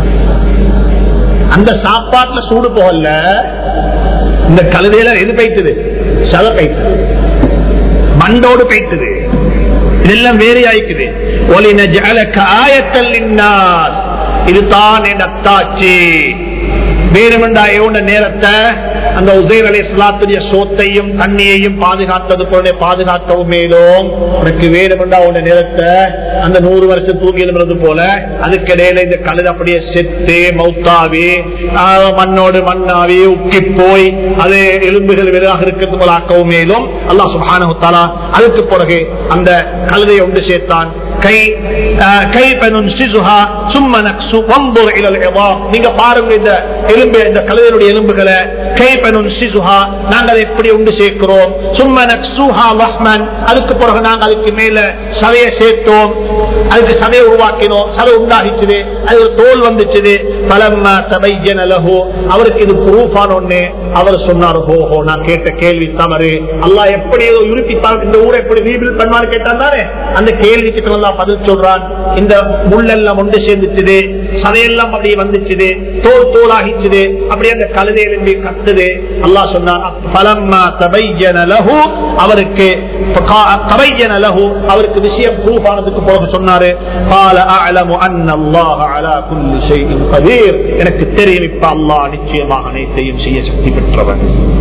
அந்த சாப்பாட்டுல சூடு போகல இந்த கழுதையில எது பைத்தது சத பைத்தது மண்டோடு பைத்தது இதெல்லாம் வேறு ஆயிக்குது ஒலின ஜலக்க ஆயத்தல் இதுதான் என் அத்தாச்சி வேணுமெண்டா எவ்வளவு நேரத்தை அந்த உசைர் அலி இஸ்லாத்துடைய சோத்தையும் தண்ணியையும் பாதுகாத்தது போல பாதுகாக்கவும் மேலும் உனக்கு வேணுமெண்டா உன்ன நேரத்தை அந்த நூறு வருஷம் தூங்கி எழுதுறது போல அதுக்கிடையில இந்த கழுது அப்படியே செத்து மௌத்தாவி ஆஹ், மண்ணோடு மண்ணாவி உக்கி போய் அது எலும்புகள் வெறுதாக இருக்கிறது போல ஆக்கவும் மேலும் அல்லாஹ் சுப்ஹானஹு தஆலா அதுக்கு பிறகு அந்த கழுதையை ஒன்று சேர்த்தான் கை ஆஹ், கை சும்மா நக்சு வம்புர் இலல் இதாம். நீங்க பாருங்க இந்த எலும்பு இந்த கழுதையுடைய எலும்புகளை கைப்பனும் சிசுஹா நாங்கள் எப்படி உண்டு சேர்க்கிறோம் சும்மனக் சூஹா வஹ்மன் அதுக்கு பிறகு நாங்கள் அதுக்கு மேல சதையை சேர்த்தோம் அதுக்கு சதையை உருவாக்கினோம் சதை உண்டாகிச்சுது அது ஒரு தோல் வந்துச்சுது பலம்மா தபையன லஹு அவருக்கு இது ப்ரூஃபான ஒண்ணு அவர் சொன்னார் ஹோஹோ நான் கேட்ட கேள்வி தவறு அல்லாஹ் எப்படி ஏதோ உருப்பி பார்க்க- இந்த ஊரை எப்படி ரீபில் பண்ணுவான்னு கேட்டான் தானே அந்த கேள்விக்கு அல்லாஹ் பதில் சொல்றான் இந்த முள்ளெல்லாம் ஒன்று சேர்ந்துச்சுது சதையெல்லாம் அப்படியே வந்துச்சுது தோல் தோலாகிச்சுது அப்படியே அந்த கழுதையிலிருந்து கத்துது அல்லாஹ் சொன்னான் பலம்மா தபையன லஹு அவருக்கு தபையன லஹு அவருக்கு விஷயம் ப்ரூஃப் ஆனதுக்கு போக சொன்னாரு قال اعلم ان الله على كل شيء قدير எனக்கு தெரியும் இப்ப அல்லாஹ் நிச்சயமாக அனைத்தையும் செய்ய சக்தி பெற்றவன்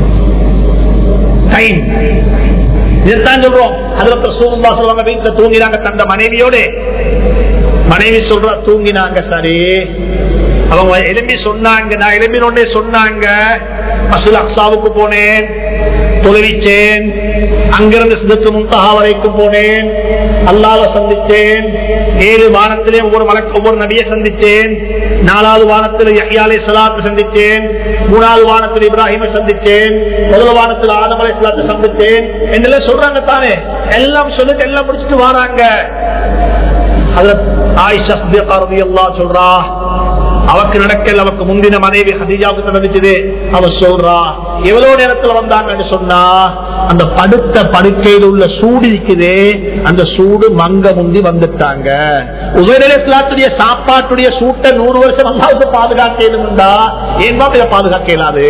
டைம் இதைத்தான் சொல்றோம் அதுல ரசூலுல்லா சொல்லுவாங்க வீட்டுல தூங்கினாங்க தந்த மனைவியோட மனைவி சொல்ற தூங்கினாங்க சரி அவங்க எலும்பி சொன்னாங்க நான் எலும்பினோடனே சொன்னாங்க மசூல் அக்சாவுக்கு போனேன் தொலைவிச்சேன் அங்கிருந்து சிதத்து முந்தகா வரைக்கும் போனேன் அல்லாத சந்திச்சேன் ஏழு வானத்திலே ஒவ்வொரு வழக்கு ஒவ்வொரு நபியை சந்திச்சேன் நாலாவது வானத்தில் யஹ்யாலை சலாத்து சந்திச்சேன் மூணாவது வானத்தில் இப்ராஹிமை சந்திச்சேன் முதல் வானத்தில் ஆதம் அலை சலாத்தை சந்திச்சேன் என்னெல்லாம் சொல்றாங்க தானே எல்லாம் சொல்லிட்டு எல்லாம் முடிச்சுட்டு வராங்க ஹஜரத் ஆயிஷா சித்திகா ரலியல்லாஹு சொல்றா அவக்கு நடக்கல அவக்கு முந்தின மனைவி ஹதீஜாவுக்கு நடந்துச்சு அவ சொல்றா எவ்வளவு நேரத்துல வந்தாங்கன்னு சொன்னா அந்த படுத்த படுக்கையில் உள்ள சூடு இருக்குதே அந்த சூடு மங்க முந்தி வந்துட்டாங்க உபநிலையத்துடைய சாப்பாட்டுடைய சூட்டை நூறு வருஷம் அல்லாவுக்கு பாதுகாக்கணும்டா ஏன் தான் இதை பாதுகாக்க இயலாது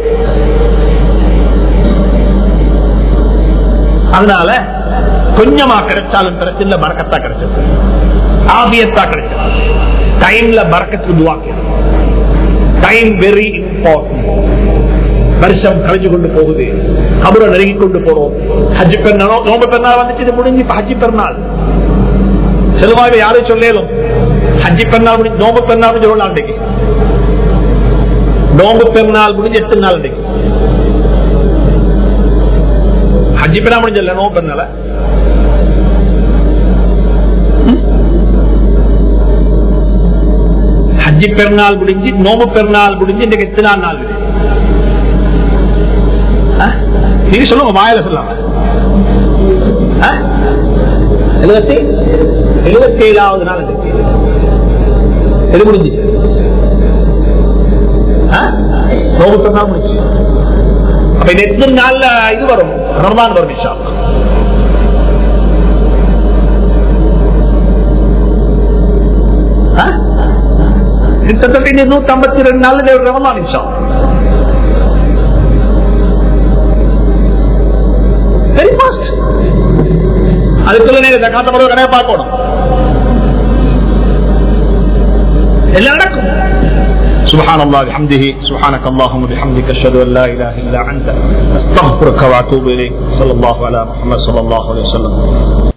அதனால கொஞ்சமா கிடைச்சாலும் பிரச்சனை பறக்கத்தா கிடைச்சது ஆபியத்தா கிடைச்சது டைம்ல பறக்கத்து துவாக்க டைம் வெரி இம்பார்ட்டன்ட் வருஷம் கழிஞ்சு கொண்டு போகுது கபரை நெருங்கி கொண்டு போறோம் ஹஜ் பெருநாள் நோம்பு பெருநாள் வந்துச்சு இது முடிஞ்சு இப்ப ஹஜ் பெருநாள் செல்வாக யாரும் சொல்லேலும் ஹஜ் பெருநாள் முடிஞ்சு நோம்பு பெருநாள் முடிஞ்சு எவ்வளவு நாள் இன்னைக்கு நோம்பு பெருநாள் முடிஞ்சு எட்டு நாள் இன்னைக்கு ஹஜ் பெருநாள் முடிஞ்சல நோம்பு பெருநாள் ஹஜ்ஜி பெருநாள் முடிஞ்சு நோம்பு பெருநாள் முடிஞ்சு இன்றைக்கு எத்தனை நாள் இது? ஆ? நீங்க சொல்லுங்க வாயில சொல்லாம ஆ? எழுபத்தி எழுபத்தி ஏழாவது நாள் இன்றைக்கு. எது முடிஞ்சு ஆ? நோம்பு பெருநாள் முடிஞ்சு அப்ப இந்த எத்தனை நாள்ல இது வரும் ரமதான் வரும் இன்ஷா அல்லாஹ். ஆ? கிட்டத்தட்ட இனி நூத்தி ஐம்பத்தி ரெண்டு நாள் ரமதான் நிமிஷம் வெரி ஃபாஸ்ட் அதுக்குள்ள நீங்க ஜக்காத்த முறை கடையை பார்க்கணும் எல்லாம் நடக்கும் سبحان الله بحمده سبحانك اللهم وبحمدك اشهد ان لا اله الا انت استغفرك واتوب اليك صلى الله على محمد صلى الله عليه وسلم